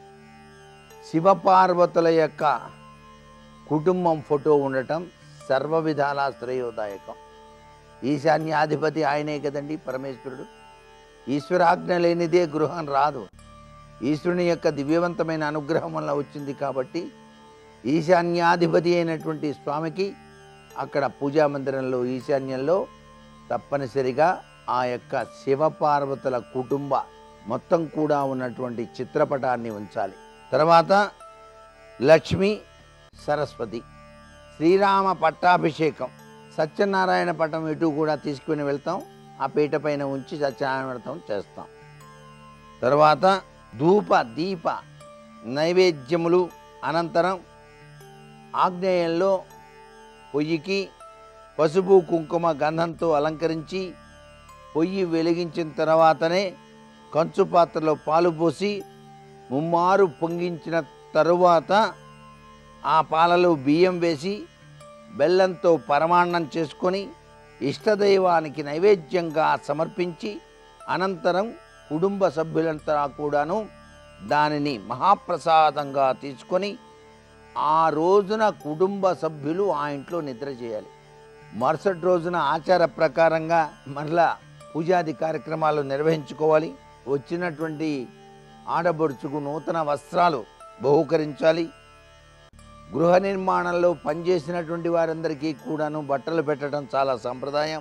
శివపార్వతుల యొక్క కుటుంబం ఫోటో ఉండటం సర్వ విధాలా శ్రేయోదాయకం ఈశాన్యాధిపతి ఆయనే కదండి పరమేశ్వరుడు ఈశ్వరాజ్ఞ లేనిదే గృహం రాదు ఈశ్వరుని యొక్క దివ్యవంతమైన అనుగ్రహం వల్ల వచ్చింది కాబట్టి ఈశాన్యాధిపతి అయినటువంటి స్వామికి అక్కడ పూజా మందిరంలో ఈశాన్యంలో తప్పనిసరిగా ఆ యొక్క శివపార్వతుల కుటుంబ మొత్తం కూడా ఉన్నటువంటి చిత్రపటాన్ని ఉంచాలి తర్వాత లక్ష్మి సరస్వతి శ్రీరామ పట్టాభిషేకం సత్యనారాయణ పటం ఇటు కూడా తీసుకుని వెళ్తాం ఆ పీట పైన ఉంచి సత్యనారాయణ వ్రతం చేస్తాం తర్వాత ధూప దీప నైవేద్యములు అనంతరం ఆగ్నేయంలో పొయ్యికి పసుపు కుంకుమ గంధంతో అలంకరించి పొయ్యి వెలిగించిన తర్వాతనే కంచు పాత్రలో పాలు పోసి ముమ్మారు పొంగించిన తరువాత ఆ పాలలో బియ్యం వేసి బెల్లంతో పరమాన్నం చేసుకొని ఇష్టదైవానికి నైవేద్యంగా సమర్పించి అనంతరం కుటుంబ సభ్యులంతా కూడాను దానిని మహాప్రసాదంగా తీసుకొని ఆ రోజున కుటుంబ సభ్యులు ఆ ఇంట్లో నిద్ర చేయాలి మరుసటి రోజున ఆచార ప్రకారంగా మరలా పూజాది కార్యక్రమాలు నిర్వహించుకోవాలి వచ్చినటువంటి ఆడబడుచుకు నూతన వస్త్రాలు బహుకరించాలి గృహ నిర్మాణంలో పనిచేసినటువంటి వారందరికీ కూడాను బట్టలు పెట్టడం చాలా సంప్రదాయం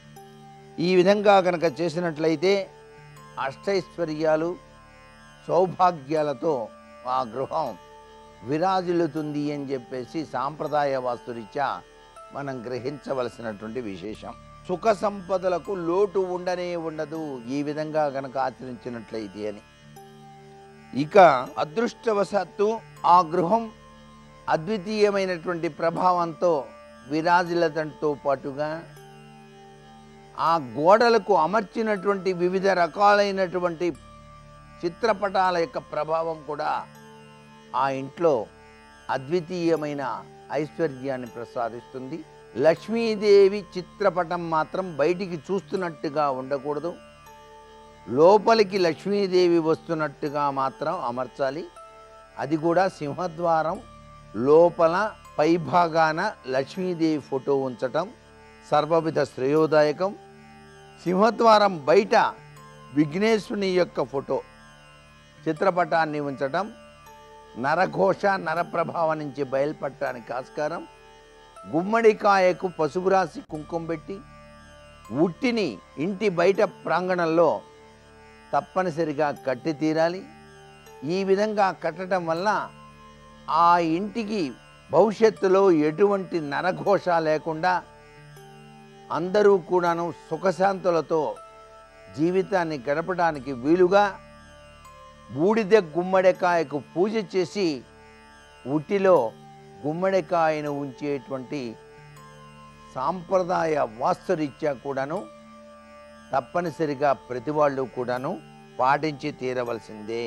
ఈ విధంగా కనుక చేసినట్లయితే అష్టైశ్వర్యాలు సౌభాగ్యాలతో ఆ గృహం విరాజిల్లుతుంది అని చెప్పేసి సాంప్రదాయ వాస్తురీత్యా మనం గ్రహించవలసినటువంటి విశేషం సుఖ సంపదలకు లోటు ఉండనే ఉండదు ఈ విధంగా కనుక ఆచరించినట్లయితే అని ఇక అదృష్టవశాత్తు ఆ గృహం అద్వితీయమైనటువంటి ప్రభావంతో విరాజిల్లతంతో పాటుగా ఆ గోడలకు అమర్చినటువంటి వివిధ రకాలైనటువంటి చిత్రపటాల యొక్క ప్రభావం కూడా ఆ ఇంట్లో అద్వితీయమైన ఐశ్వర్యాన్ని ప్రసాదిస్తుంది లక్ష్మీదేవి చిత్రపటం మాత్రం బయటికి చూస్తున్నట్టుగా ఉండకూడదు లోపలికి లక్ష్మీదేవి వస్తున్నట్టుగా మాత్రం అమర్చాలి అది కూడా సింహద్వారం లోపల పైభాగాన లక్ష్మీదేవి ఫోటో ఉంచటం సర్వవిధ శ్రేయోదాయకం సింహద్వారం బయట విఘ్నేశ్వరుని యొక్క ఫోటో చిత్రపటాన్ని ఉంచటం నరఘోష నరప్రభావం నుంచి బయలుపడటానికి ఆస్కారం గుమ్మడికాయకు పసుపు రాసి కుంకుమ పెట్టి ఉట్టిని ఇంటి బయట ప్రాంగణంలో తప్పనిసరిగా కట్టి తీరాలి ఈ విధంగా కట్టడం వల్ల ఆ ఇంటికి భవిష్యత్తులో ఎటువంటి నరఘోష లేకుండా అందరూ కూడాను సుఖశాంతులతో జీవితాన్ని గడపడానికి వీలుగా బూడిద గుమ్మడికాయకు పూజ చేసి ఉట్టిలో గుమ్మడికాయను ఉంచేటువంటి సాంప్రదాయ వాస్తురీత్యా కూడాను తప్పనిసరిగా ప్రతి వాళ్ళు కూడాను పాటించి తీరవలసిందే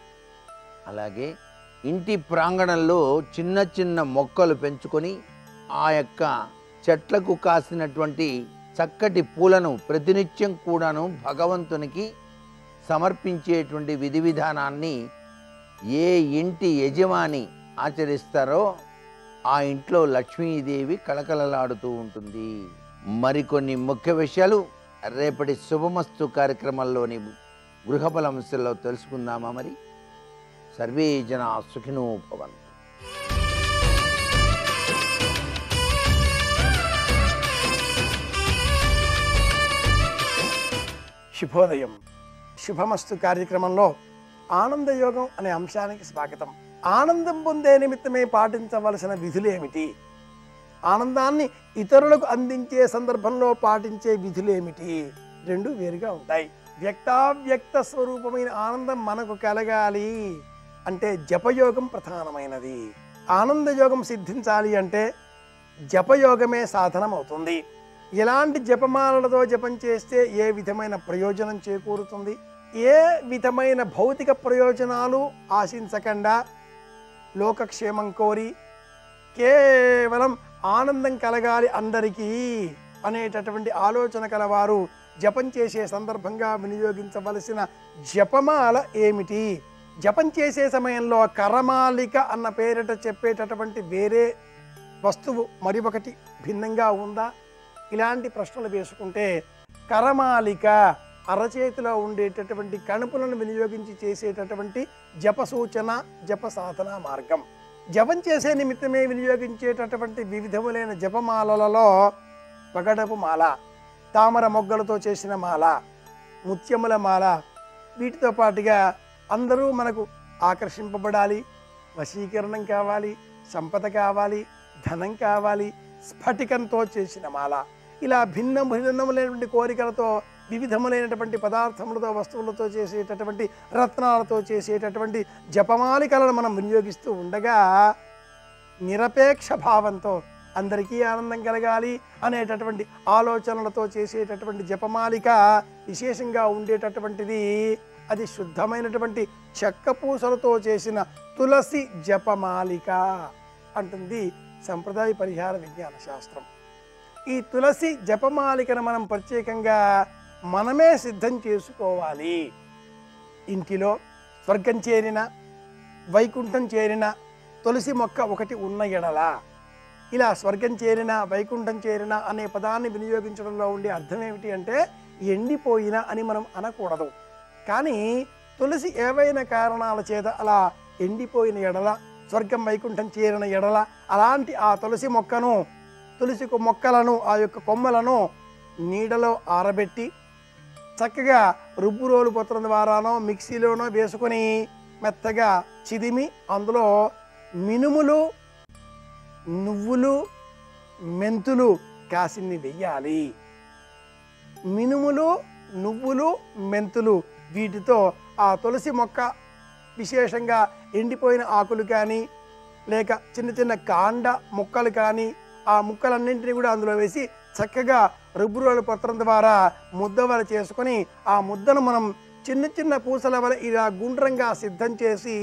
అలాగే ఇంటి ప్రాంగణంలో చిన్న చిన్న మొక్కలు పెంచుకొని ఆ యొక్క చెట్లకు కాసినటువంటి చక్కటి పూలను ప్రతినిత్యం కూడాను భగవంతునికి సమర్పించేటువంటి విధి విధానాన్ని ఏ ఇంటి యజమాని ఆచరిస్తారో ఆ ఇంట్లో లక్ష్మీదేవి కళకళలాడుతూ ఉంటుంది మరికొన్ని ముఖ్య విషయాలు రేపటి శుభమస్తు కార్యక్రమంలోని గృహబల అంశంలో తెలుసుకుందామా మరి సర్వే జన సుఖినో భవంతు శుభోదయం శుభమస్తు కార్యక్రమంలో ఆనందయోగం అనే అంశానికి స్వాగతం ఆనందం పొందే నిమిత్తమే పాటించవలసిన విధులు ఏమిటి ఆనందాన్ని ఇతరులకు అందించే సందర్భంలో పాటించే విధులు ఏమిటి రెండు వేరుగా ఉంటాయి వ్యక్తావ్యక్త స్వరూపమైన ఆనందం మనకు కలగాలి అంటే జపయోగం ప్రధానమైనది ఆనందయోగం సిద్ధించాలి అంటే జపయోగమే సాధనం అవుతుంది ఎలాంటి జపమాలలతో జపం చేస్తే ఏ విధమైన ప్రయోజనం చేకూరుతుంది ఏ విధమైన భౌతిక ప్రయోజనాలు ఆశించకుండా లోకక్షేమం కోరి కేవలం ఆనందం కలగాలి అందరికీ అనేటటువంటి ఆలోచన కలవారు జపం చేసే సందర్భంగా వినియోగించవలసిన జపమాల ఏమిటి జపం చేసే సమయంలో కరమాలిక అన్న పేరిట చెప్పేటటువంటి వేరే వస్తువు మరి ఒకటి భిన్నంగా ఉందా ఇలాంటి ప్రశ్నలు వేసుకుంటే కరమాలిక అరచేతిలో ఉండేటటువంటి కణుపులను వినియోగించి చేసేటటువంటి జప సూచన జప సాధన మార్గం జపం చేసే నిమిత్తమే వినియోగించేటటువంటి వివిధములైన జపమాలలలో పగడపు మాల తామర మొగ్గలతో చేసిన మాల ముత్యముల మాల వీటితో పాటుగా అందరూ మనకు ఆకర్షింపబడాలి వశీకరణం కావాలి సంపద కావాలి ధనం కావాలి స్ఫటికంతో చేసిన మాల ఇలా భిన్న భిన్నములైనటువంటి కోరికలతో వివిధములైనటువంటి పదార్థములతో వస్తువులతో చేసేటటువంటి రత్నాలతో చేసేటటువంటి జపమాలికలను మనం వినియోగిస్తూ ఉండగా నిరపేక్ష భావంతో అందరికీ ఆనందం కలగాలి అనేటటువంటి ఆలోచనలతో చేసేటటువంటి జపమాలిక విశేషంగా ఉండేటటువంటిది అది శుద్ధమైనటువంటి చెక్క పూసలతో చేసిన తులసి జపమాలిక అంటుంది సంప్రదాయ పరిహార విజ్ఞాన శాస్త్రం ఈ తులసి జపమాలికను మనం ప్రత్యేకంగా మనమే సిద్ధం చేసుకోవాలి ఇంటిలో స్వర్గం చేరిన వైకుంఠం చేరిన తులసి మొక్క ఒకటి ఉన్న ఎడల ఇలా స్వర్గం చేరిన వైకుంఠం చేరిన అనే పదాన్ని వినియోగించడంలో ఉండే అర్థం ఏమిటి అంటే ఎండిపోయిన అని మనం అనకూడదు కానీ తులసి ఏవైనా కారణాల చేత అలా ఎండిపోయిన ఎడల స్వర్గం వైకుంఠం చేరిన ఎడల అలాంటి ఆ తులసి మొక్కను తులసి కొ- మొక్కలను ఆ యొక్క కొమ్మలను నీడలో ఆరబెట్టి చక్కగా రుబ్బు రోలు పత్రం ద్వారానో మిక్సీలోనో వేసుకొని మెత్తగా చిదిమి అందులో మినుములు నువ్వులు మెంతులు కాసిన్ని వెయ్యాలి మినుములు నువ్వులు మెంతులు వీటితో ఆ తులసి మొక్క విశేషంగా ఎండిపోయిన ఆకులు కానీ లేక చిన్న చిన్న కాండ ముక్కలు కానీ ఆ ముక్కలన్నింటినీ కూడా అందులో వేసి చక్కగా రుబ్బురోల పత్రం ద్వారా ముద్ద వల చేసుకొని ఆ ముద్దను మనం చిన్న చిన్న పూసల వల ఇలా గుండ్రంగా సిద్ధం చేసి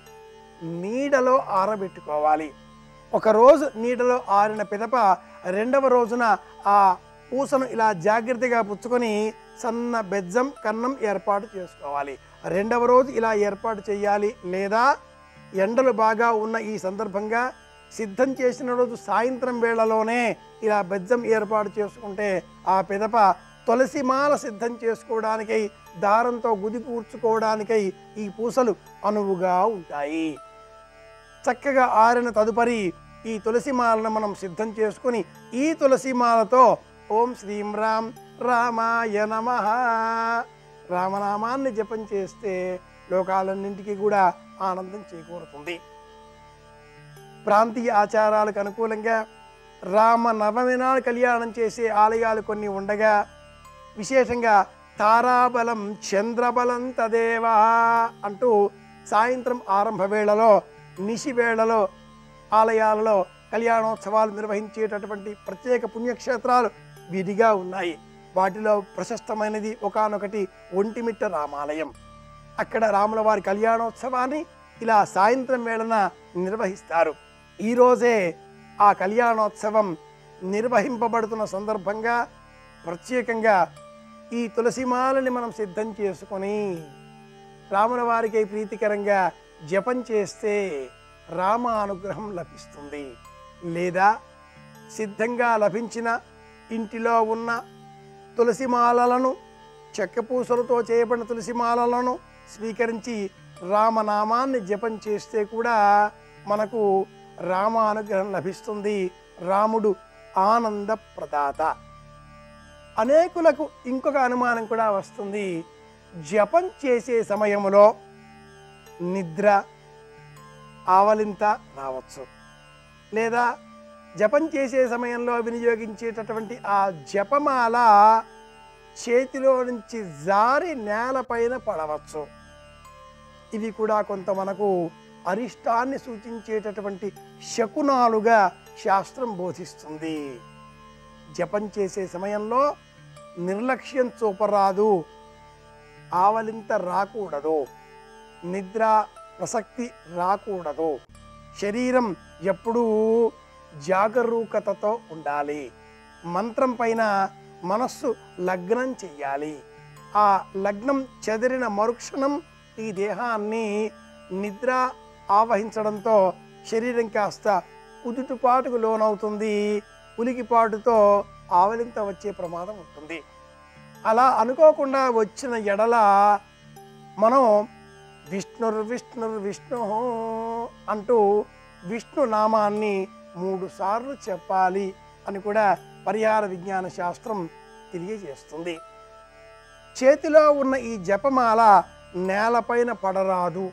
నీడలో ఆరబెట్టుకోవాలి ఒక రోజు నీడలో ఆరిన పిదప రెండవ రోజున ఆ పూసను ఇలా జాగ్రత్తగా పుచ్చుకొని సన్న బెజ్జం కన్నం ఏర్పాటు చేసుకోవాలి రెండవ రోజు ఇలా ఏర్పాటు చేయాలి లేదా ఎండలు బాగా ఉన్న ఈ సందర్భంగా సిద్ధం చేసిన రోజు సాయంత్రం వేళలోనే ఇలా బెజ్జం ఏర్పాటు చేసుకుంటే ఆ పిదప తులసిమాల సిద్ధం చేసుకోవడానికై దారంతో గుది కూర్చుకోవడానికై ఈ పూసలు అనువుగా ఉంటాయి చక్కగా ఆరిన తదుపరి ఈ తులసి మాలను మనం సిద్ధం చేసుకుని ఈ తులసి మాలతో ఓం శ్రీం రామ్ రామాయ నమ రామనామాన్ని జపం చేస్తే లోకాలన్నింటికి కూడా ఆనందం చేకూరుతుంది ప్రాంతీయ ఆచారాలకు అనుకూలంగా రామ నవమి నాడు కళ్యాణం చేసే ఆలయాలు కొన్ని ఉండగా విశేషంగా తారాబలం చంద్రబలం తదేవా అంటూ సాయంత్రం ఆరంభ వేళలో నిశి వేళలో ఆలయాలలో కళ్యాణోత్సవాలు నిర్వహించేటటువంటి ప్రత్యేక పుణ్యక్షేత్రాలు విధిగా ఉన్నాయి వాటిలో ప్రశస్తమైనది ఒకానొకటి ఒంటిమిట్ట రామాలయం అక్కడ రాముల వారి కళ్యాణోత్సవాన్ని ఇలా సాయంత్రం వేళన నిర్వహిస్తారు ఈరోజే ఆ కళ్యాణోత్సవం నిర్వహింపబడుతున్న సందర్భంగా ప్రత్యేకంగా ఈ తులసిమాలని మనం సిద్ధం చేసుకొని రాముల వారికి ప్రీతికరంగా జపం చేస్తే రామ అనుగ్రహం లభిస్తుంది లేదా సిద్ధంగా లభించిన ఇంటిలో ఉన్న తులసిమాలలను చెక్కపూసలతో చేయబడిన తులసిమాలలను స్వీకరించి రామనామాన్ని జపం చేస్తే కూడా మనకు రామ అనుగ్రహం లభిస్తుంది రాముడు ఆనంద ప్రదాత అనేకులకు ఇంకొక అనుమానం కూడా వస్తుంది జపం చేసే సమయంలో నిద్ర ఆవలింత రావచ్చు లేదా జపం చేసే సమయంలో వినియోగించేటటువంటి ఆ జపమాల చేతిలో నుంచి జారి నేలపైన పడవచ్చు ఇవి కూడా కొంత మనకు అరిష్టాన్ని సూచించేటటువంటి శకునాలుగా శాస్త్రం బోధిస్తుంది జపం చేసే సమయంలో నిర్లక్ష్యం చూపరాదు ఆవలింత రాకూడదు నిద్ర ప్రసక్తి రాకూడదు శరీరం ఎప్పుడూ జాగరూకతతో ఉండాలి మంత్రం పైన మనస్సు లగ్నం చెయ్యాలి ఆ లగ్నం చెదిరిన మరుక్షణం ఈ దేహాన్ని నిద్ర ఆవహించడంతో శరీరం కాస్త కుదుటుపాటుకు లోనవుతుంది ఉలికిపాటుతో ఆవలింత వచ్చే ప్రమాదం ఉంటుంది అలా అనుకోకుండా వచ్చిన ఎడల మనం విష్ణుర్ విష్ణుర్ విష్ణు అంటూ విష్ణు నామాన్ని మూడు సార్లు చెప్పాలి అని కూడా పరిహార విజ్ఞాన శాస్త్రం తెలియజేస్తుంది చేతిలో ఉన్న ఈ జపమాల నేలపైన పడరాదు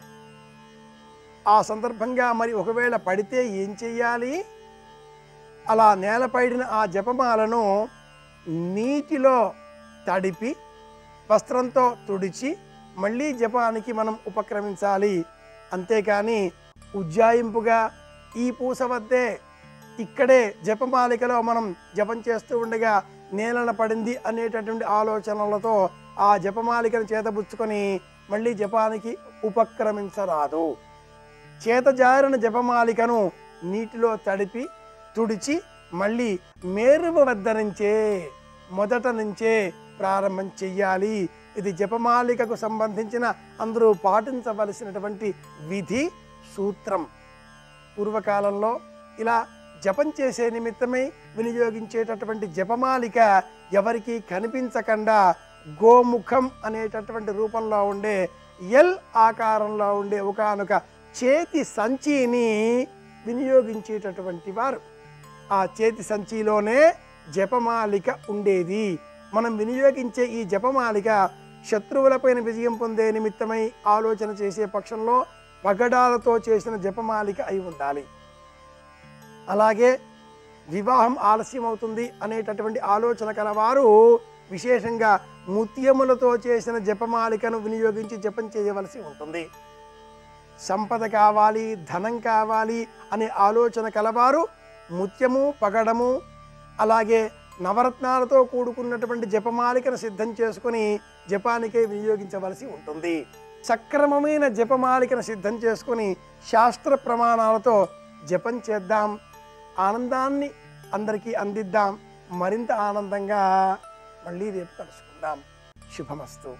ఆ సందర్భంగా మరి ఒకవేళ పడితే ఏం చెయ్యాలి అలా నేలపైడిన ఆ జపమాలను నీటిలో తడిపి వస్త్రంతో తుడిచి మళ్ళీ జపానికి మనం ఉపక్రమించాలి అంతేకాని ఉజ్జాయింపుగా ఈ పూస వద్దే ఇక్కడే జపమాలికలో మనం జపం చేస్తూ ఉండగా నేలన పడింది అనేటటువంటి ఆలోచనలతో ఆ జపమాలికను చేతబుచ్చుకొని మళ్ళీ జపానికి ఉపక్రమించరాదు చేతజారిన జపమాలికను నీటిలో తడిపి తుడిచి మళ్ళీ మేరువ వద్ద నుంచే మొదట నుంచే ప్రారంభం చెయ్యాలి ఇది జపమాలికకు సంబంధించిన అందరూ పాటించవలసినటువంటి విధి సూత్రం పూర్వకాలంలో ఇలా జపం చేసే నిమిత్తమై వినియోగించేటటువంటి జపమాలిక ఎవరికి కనిపించకుండా గోముఖం అనేటటువంటి రూపంలో ఉండే ఎల్ ఆకారంలో ఉండే ఒకానొక చేతి సంచిని వినియోగించేటటువంటి వారు ఆ చేతి సంచిలోనే జపమాలిక ఉండేది మనం వినియోగించే ఈ జపమాలిక శత్రువులపైన విజయం పొందే నిమిత్తమై ఆలోచన చేసే పక్షంలో పగడాలతో చేసిన జపమాలిక అయి ఉండాలి అలాగే వివాహం ఆలస్యం అవుతుంది అనేటటువంటి ఆలోచన కలవారు విశేషంగా ముత్యములతో చేసిన జపమాలికను వినియోగించి జపం చేయవలసి ఉంటుంది సంపద కావాలి ధనం కావాలి అనే ఆలోచన కలవారు ముత్యము పగడము అలాగే నవరత్నాలతో కూడుకున్నటువంటి జపమాలికను సిద్ధం చేసుకుని జపానికే వినియోగించవలసి ఉంటుంది సక్రమమైన జపమాలికను సిద్ధం చేసుకుని శాస్త్ర ప్రమాణాలతో జపం చేద్దాం ఆనందాన్ని అందరికీ అందిద్దాం మరింత ఆనందంగా మళ్ళీ రేపు కలుసుకుందాం శుభమస్తు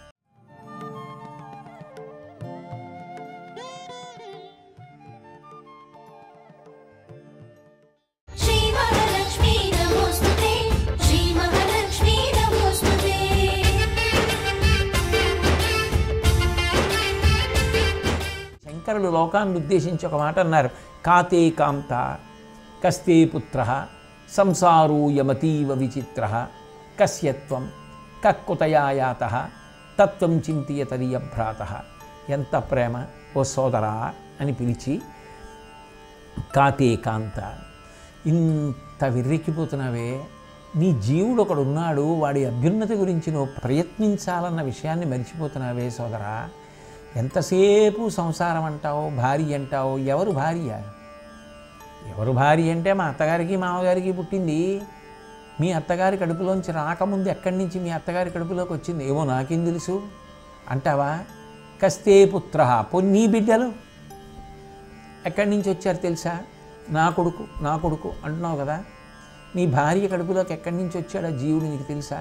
श्रीमहालक्ष्मी नमोऽस्तुते श्रीमहालक्ष्मी नमोऽस्तुते శంకరులు లోకాన్ని ఉద్దేశించి ఒక మాట అన్నారు కాతే కాంత కస్తే పుత్ర సంసారూయమతీవ విచిత్ర కస్యత్వం కక్కుతయాయాత తత్వం చింతియ తదియభ్రాత ఎంత ప్రేమ ఓ సోదరా అని పిలిచి కాతే కాంత ఇంత విర్రెక్కిపోతున్నావే నీ జీవుడు ఒకడు ఉన్నాడు వాడి అభ్యున్నతి గురించి నువ్వు ప్రయత్నించాలన్న విషయాన్ని మర్చిపోతున్నావే సోదరా ఎంతసేపు సంసారం అంటావు భార్య అంటావు ఎవరు భార్య ఎవరు భార్య అంటే మా అత్తగారికి మామగారికి పుట్టింది మీ అత్తగారి కడుపులోంచి రాకముందు ఎక్కడి నుంచి మీ అత్తగారి కడుపులోకి వచ్చింది ఏమో నాకేం తెలుసు అంటావా కస్తే పుత్ర పొన్నీ బిడ్డలు ఎక్కడి నుంచి వచ్చారు తెలుసా నా కొడుకు నా కొడుకు అంటున్నావు కదా నీ భార్య కడుపులోకి ఎక్కడి నుంచి వచ్చాడు ఆ జీవుడు నీకు తెలుసా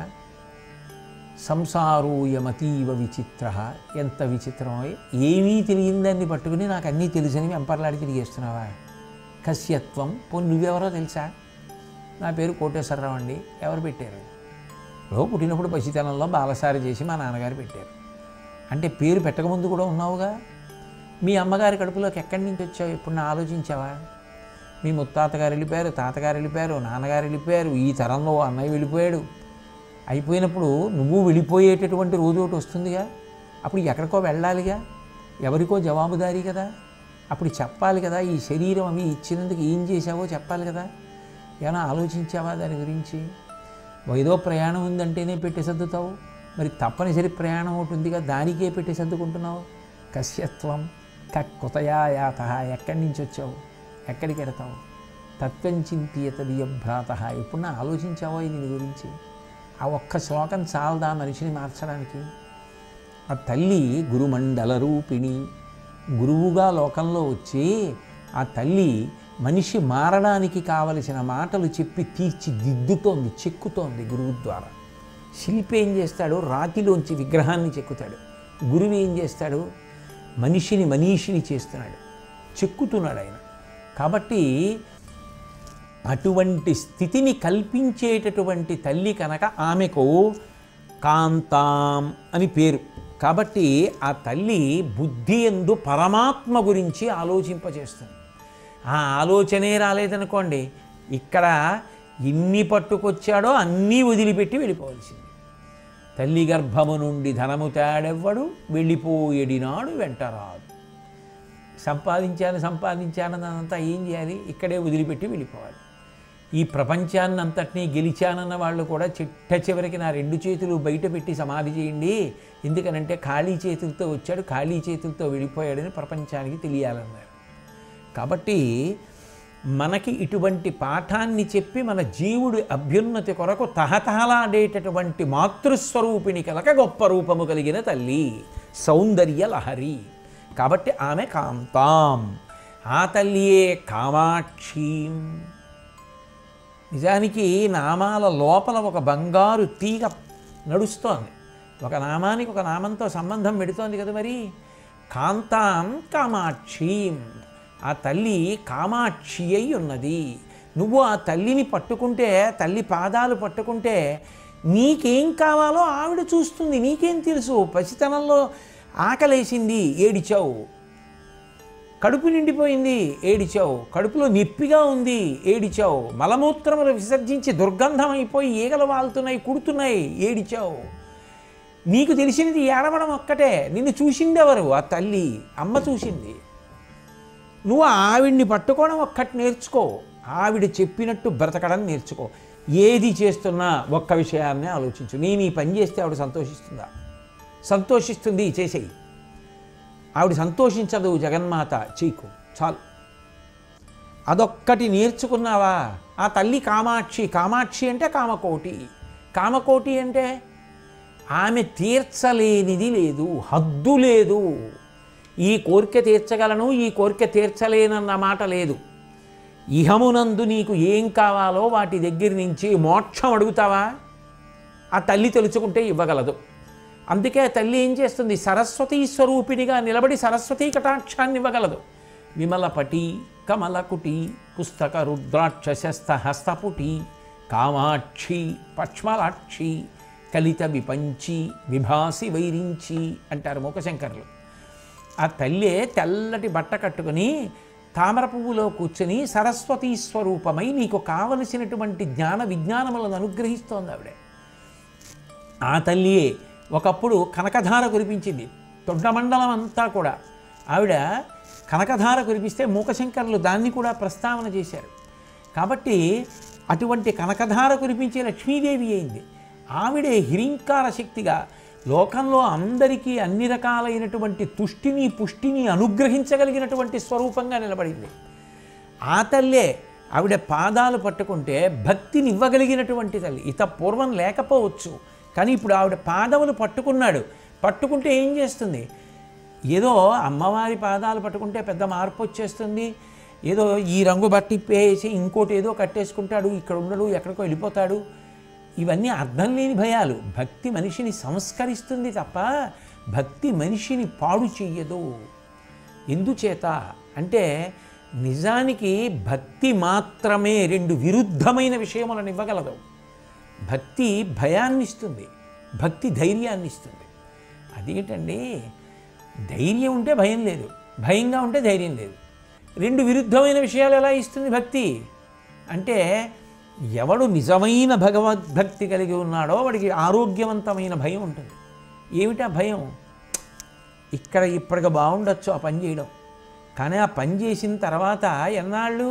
సంసారూయమతీవ విచిత్ర ఎంత విచిత్రమో ఏమీ తెలియని దాన్ని పట్టుకుని నాకు అన్నీ తెలుసని వెంపర్లాడి తిరిగేస్తున్నావా కశ్యత్వం పోనీ నువ్వెవరో తెలుసా నా పేరు కోటేశ్వరరావు అండి ఎవరు పెట్టారు లో పుట్టినప్పుడు పసితనంలో బాలసారి చేసి మా నాన్నగారు పెట్టారు అంటే పేరు పెట్టకముందు కూడా ఉన్నావుగా మీ అమ్మగారి కడుపులోకి ఎక్కడి నుంచి వచ్చావు ఎప్పుడు ఆలోచించావా మీ ముత్తాతగారు వెళ్ళిపోయారు తాతగారు వెళ్ళిపోయారు నాన్నగారు వెళ్ళిపోయారు ఈ తరంలో అన్నయ్య వెళ్ళిపోయాడు అయిపోయినప్పుడు నువ్వు వెళ్ళిపోయేటటువంటి రోజు ఒకటి వస్తుందిగా అప్పుడు ఎక్కడికో వెళ్ళాలిగా ఎవరికో జవాబుదారీ కదా అప్పుడు చెప్పాలి కదా ఈ శరీరం అవి ఇచ్చినందుకు ఏం చేశావో చెప్పాలి కదా ఏమైనా ఆలోచించావా దాని గురించి ఏదో ప్రయాణం ఉందంటేనే పెట్టి సర్దుతావు మరి తప్పనిసరి ప్రయాణం ఒకటి ఉందిగా దానికే పెట్టి సర్దుకుంటున్నావు కశ్యత్వం కక్కుతయాయాత ఎక్కడి నుంచి వచ్చావు ఎక్కడికి వెడతావు తత్వం చింతియతదియ భ్రాత ఎప్పుడన్నా ఆలోచించావో దీని గురించి ఆ ఒక్క శ్లోకం చాలదా మనిషిని మార్చడానికి ఆ తల్లి గురుమండల రూపిణి గురువుగా లోకంలో వచ్చి ఆ తల్లి మనిషి మారడానికి కావలసిన మాటలు చెప్పి తీర్చిదిద్దుతోంది చెక్కుతోంది గురువు ద్వారా శిల్పి ఏం చేస్తాడు రాతిలోంచి విగ్రహాన్ని చెక్కుతాడు గురువు ఏం చేస్తాడు మనిషిని మనీషిని చేస్తున్నాడు చెక్కుతున్నాడు ఆయన కాబట్టి అటువంటి స్థితిని కల్పించేటటువంటి తల్లి కనుక ఆమెకు కాంతాం అని పేరు కాబట్టి ఆ తల్లి బుద్ధి ఎందు పరమాత్మ గురించి ఆలోచింపజేస్తుంది ఆ ఆలోచనే రాలేదనుకోండి ఇక్కడ ఎన్ని పట్టుకొచ్చాడో అన్నీ వదిలిపెట్టి వెళ్ళిపోవలసింది తల్లి గర్భము నుండి ధనము తేడెవ్వడు వెళ్ళిపోయేడినాడు వెంటరాదు సంపాదించాను సంపాదించాను అదంతా ఏం చేయాలి ఇక్కడే వదిలిపెట్టి వెళ్ళిపోవాలి ఈ ప్రపంచాన్ని అంతటినీ గెలిచానన్న వాళ్ళు కూడా చిట్ట చివరికి నా రెండు చేతులు బయట పెట్టి సమాధి చేయండి ఎందుకనంటే ఖాళీ చేతులతో వచ్చాడు ఖాళీ చేతులతో వెళ్ళిపోయాడని ప్రపంచానికి తెలియాలన్నారు కాబట్టి మనకి ఇటువంటి పాఠాన్ని చెప్పి మన జీవుడి అభ్యున్నతి కొరకు తహతహలాడేటటువంటి మాతృస్వరూపిణి కలక గొప్ప రూపము కలిగిన తల్లి సౌందర్య లహరి కాబట్టి ఆమె కాంతాం ఆ తల్లియే కామాక్షీం నిజానికి నామాల లోపల ఒక బంగారు తీగ నడుస్తోంది ఒక నామానికి ఒక నామంతో సంబంధం పెడుతోంది కదా మరి కాంతాం కామాక్షీం ఆ తల్లి కామాక్షి అయి ఉన్నది నువ్వు ఆ తల్లిని పట్టుకుంటే తల్లి పాదాలు పట్టుకుంటే నీకేం కావాలో ఆవిడ చూస్తుంది నీకేం తెలుసు పసితనంలో ఆకలేసింది ఏడిచావు కడుపు నిండిపోయింది ఏడిచావు కడుపులో నొప్పిగా ఉంది ఏడిచావు మలమూత్రములు విసర్జించి దుర్గంధం అయిపోయి ఈగలు వాలుతున్నాయి కుడుతున్నాయి ఏడిచావు నీకు తెలిసినది ఏడవడం ఒక్కటే నిన్ను చూసిందెవరు ఆ తల్లి అమ్మ చూసింది నువ్వు ఆవిడ్ని పట్టుకోవడం ఒక్కటి నేర్చుకో ఆవిడ చెప్పినట్టు బ్రతకడం నేర్చుకో ఏది చేస్తున్నా ఒక్క విషయాన్నే ఆలోచించు నేను ఈ పని చేస్తే ఆవిడ సంతోషిస్తుందా సంతోషిస్తుంది చేసేయి ఆవిడ సంతోషించదు జగన్మాత చీకు చాలు అదొక్కటి నేర్చుకున్నావా ఆ తల్లి కామాక్షి కామాక్షి అంటే కామకోటి కామకోటి అంటే ఆమె తీర్చలేనిది లేదు హద్దు లేదు ఈ కోరిక తీర్చగలను ఈ కోరిక తీర్చలేనన్న మాట లేదు ఇహమునందు నీకు ఏం కావాలో వాటి దగ్గర నుంచి మోక్షం అడుగుతావా ఆ తల్లి తెలుసుకుంటే ఇవ్వగలదు అందుకే ఆ తల్లి ఏం చేస్తుంది సరస్వతీ స్వరూపిణిగా నిలబడి సరస్వతీ కటాక్షాన్ని ఇవ్వగలదు విమలపటి కమలకుటి పుస్తక రుద్రాక్ష శస్త హస్తపుటి కామాక్షి పక్ష్మలాక్షి కలిత విపంచి విభాసి వైరించి అంటారు మూకశంకర్లు ఆ తల్లే తెల్లటి బట్ట కట్టుకుని తామర పువ్వులో కూర్చుని సరస్వతీ స్వరూపమై నీకు కావలసినటువంటి జ్ఞాన విజ్ఞానములను అనుగ్రహిస్తోంది ఆవిడే ఆ తల్లియే ఒకప్పుడు కనకధార కురిపించింది తొడ్డమండలం అంతా కూడా ఆవిడ కనకధార కురిపిస్తే మూకశంకర్లు దాన్ని కూడా ప్రస్తావన చేశారు కాబట్టి అటువంటి కనకధార కురిపించే లక్ష్మీదేవి అయింది ఆవిడే హిరింకార శక్తిగా లోకంలో అందరికీ అన్ని రకాలైనటువంటి తుష్టిని పుష్టిని అనుగ్రహించగలిగినటువంటి స్వరూపంగా నిలబడింది ఆ తల్లే ఆవిడ పాదాలు పట్టుకుంటే భక్తిని ఇవ్వగలిగినటువంటి తల్లి ఇత పూర్వం లేకపోవచ్చు కానీ ఇప్పుడు ఆవిడ పాదములు పట్టుకున్నాడు పట్టుకుంటే ఏం చేస్తుంది ఏదో అమ్మవారి పాదాలు పట్టుకుంటే పెద్ద మార్పు వచ్చేస్తుంది ఏదో ఈ రంగు బట్టి ఇప్పేసి ఇంకోటి ఏదో కట్టేసుకుంటాడు ఇక్కడ ఉండడు ఎక్కడికో వెళ్ళిపోతాడు ఇవన్నీ అర్థం లేని భయాలు భక్తి మనిషిని సంస్కరిస్తుంది తప్ప భక్తి మనిషిని పాడు చెయ్యదు ఎందుచేత అంటే నిజానికి భక్తి మాత్రమే రెండు విరుద్ధమైన విషయములను ఇవ్వగలదు భక్తి భయాన్ని ఇస్తుంది భక్తి ధైర్యాన్ని ఇస్తుంది అదేంటండి ధైర్యం ఉంటే భయం లేదు భయంగా ఉంటే ధైర్యం లేదు రెండు విరుద్ధమైన విషయాలు ఎలా ఇస్తుంది భక్తి అంటే ఎవడు నిజమైన భగవద్భక్తి కలిగి ఉన్నాడో వాడికి ఆరోగ్యవంతమైన భయం ఉంటుంది ఏమిటా భయం ఇక్కడ ఇప్పటికి బాగుండొచ్చు ఆ పని చేయడం కానీ ఆ పని చేసిన తర్వాత ఎన్నాళ్ళు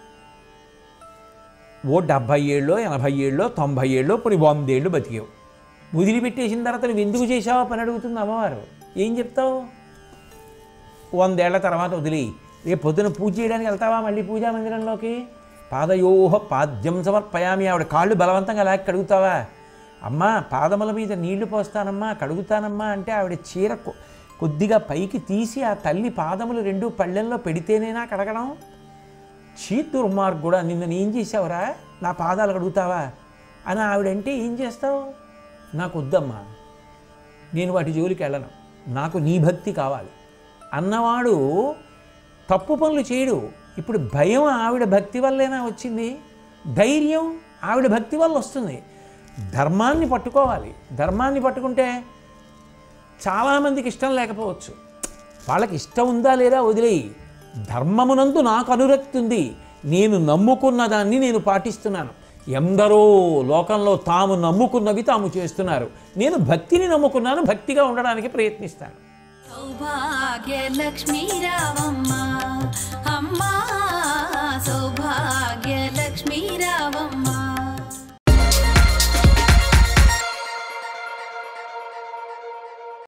ఓ డెబ్భై ఏళ్ళలో ఎనభై ఏళ్ళలో తొంభై ఏళ్ళలో కొన్ని వందేళ్ళు బతికావు వదిలిపెట్టేసిన తర్వాత నువ్వు ఎందుకు చేసావా పని అడుగుతుంది అమ్మవారు ఏం చెప్తావు వందేళ్ల తర్వాత వదిలి రేపు పొద్దున పూజ చేయడానికి వెళ్తావా మళ్ళీ పూజా మందిరంలోకి పాదయోహ పాద్యం సమర్పయామి ఆవిడ కాళ్ళు బలవంతంగా లాక్కి కడుగుతావా అమ్మా పాదముల మీద నీళ్లు పోస్తానమ్మా కడుగుతానమ్మా అంటే ఆవిడ చీర కొ- కొద్దిగా పైకి తీసి ఆ తల్లి పాదములు రెండు పళ్ళెంలో పెడితేనేనా కడగడం చీ దుర్మార్గుడా నిన్ను ఏం చేసావురా నా పాదాలు కడుగుతావా అని ఆవిడంటే ఏం చేస్తావు నాకు వద్దమ్మా నేను వాటి జోలికి వెళ్ళను నాకు నీ భక్తి కావాలి అన్నవాడు తప్పు పనులు చేయడు ఇప్పుడు భయం ఆవిడ భక్తి వల్లేనా వచ్చింది ధైర్యం ఆవిడ భక్తి వల్ల వస్తుంది ధర్మాన్ని పట్టుకోవాలి ధర్మాన్ని పట్టుకుంటే చాలామందికి ఇష్టం లేకపోవచ్చు వాళ్ళకి ఇష్టం ఉందా లేదా వదిలేయి ధర్మమునందు నాకు అనురక్తి ఉంది నేను నమ్ముకున్న దాన్ని నేను పాటిస్తున్నాను ఎందరో లోకంలో తాము నమ్ముకున్నవి తాము చేస్తున్నారు నేను భక్తిని నమ్ముకున్నాను భక్తిగా ఉండడానికి ప్రయత్నిస్తాను సౌభాగ్య లక్ష్మీ రావమ్మ అమ్మా సౌభాగ్య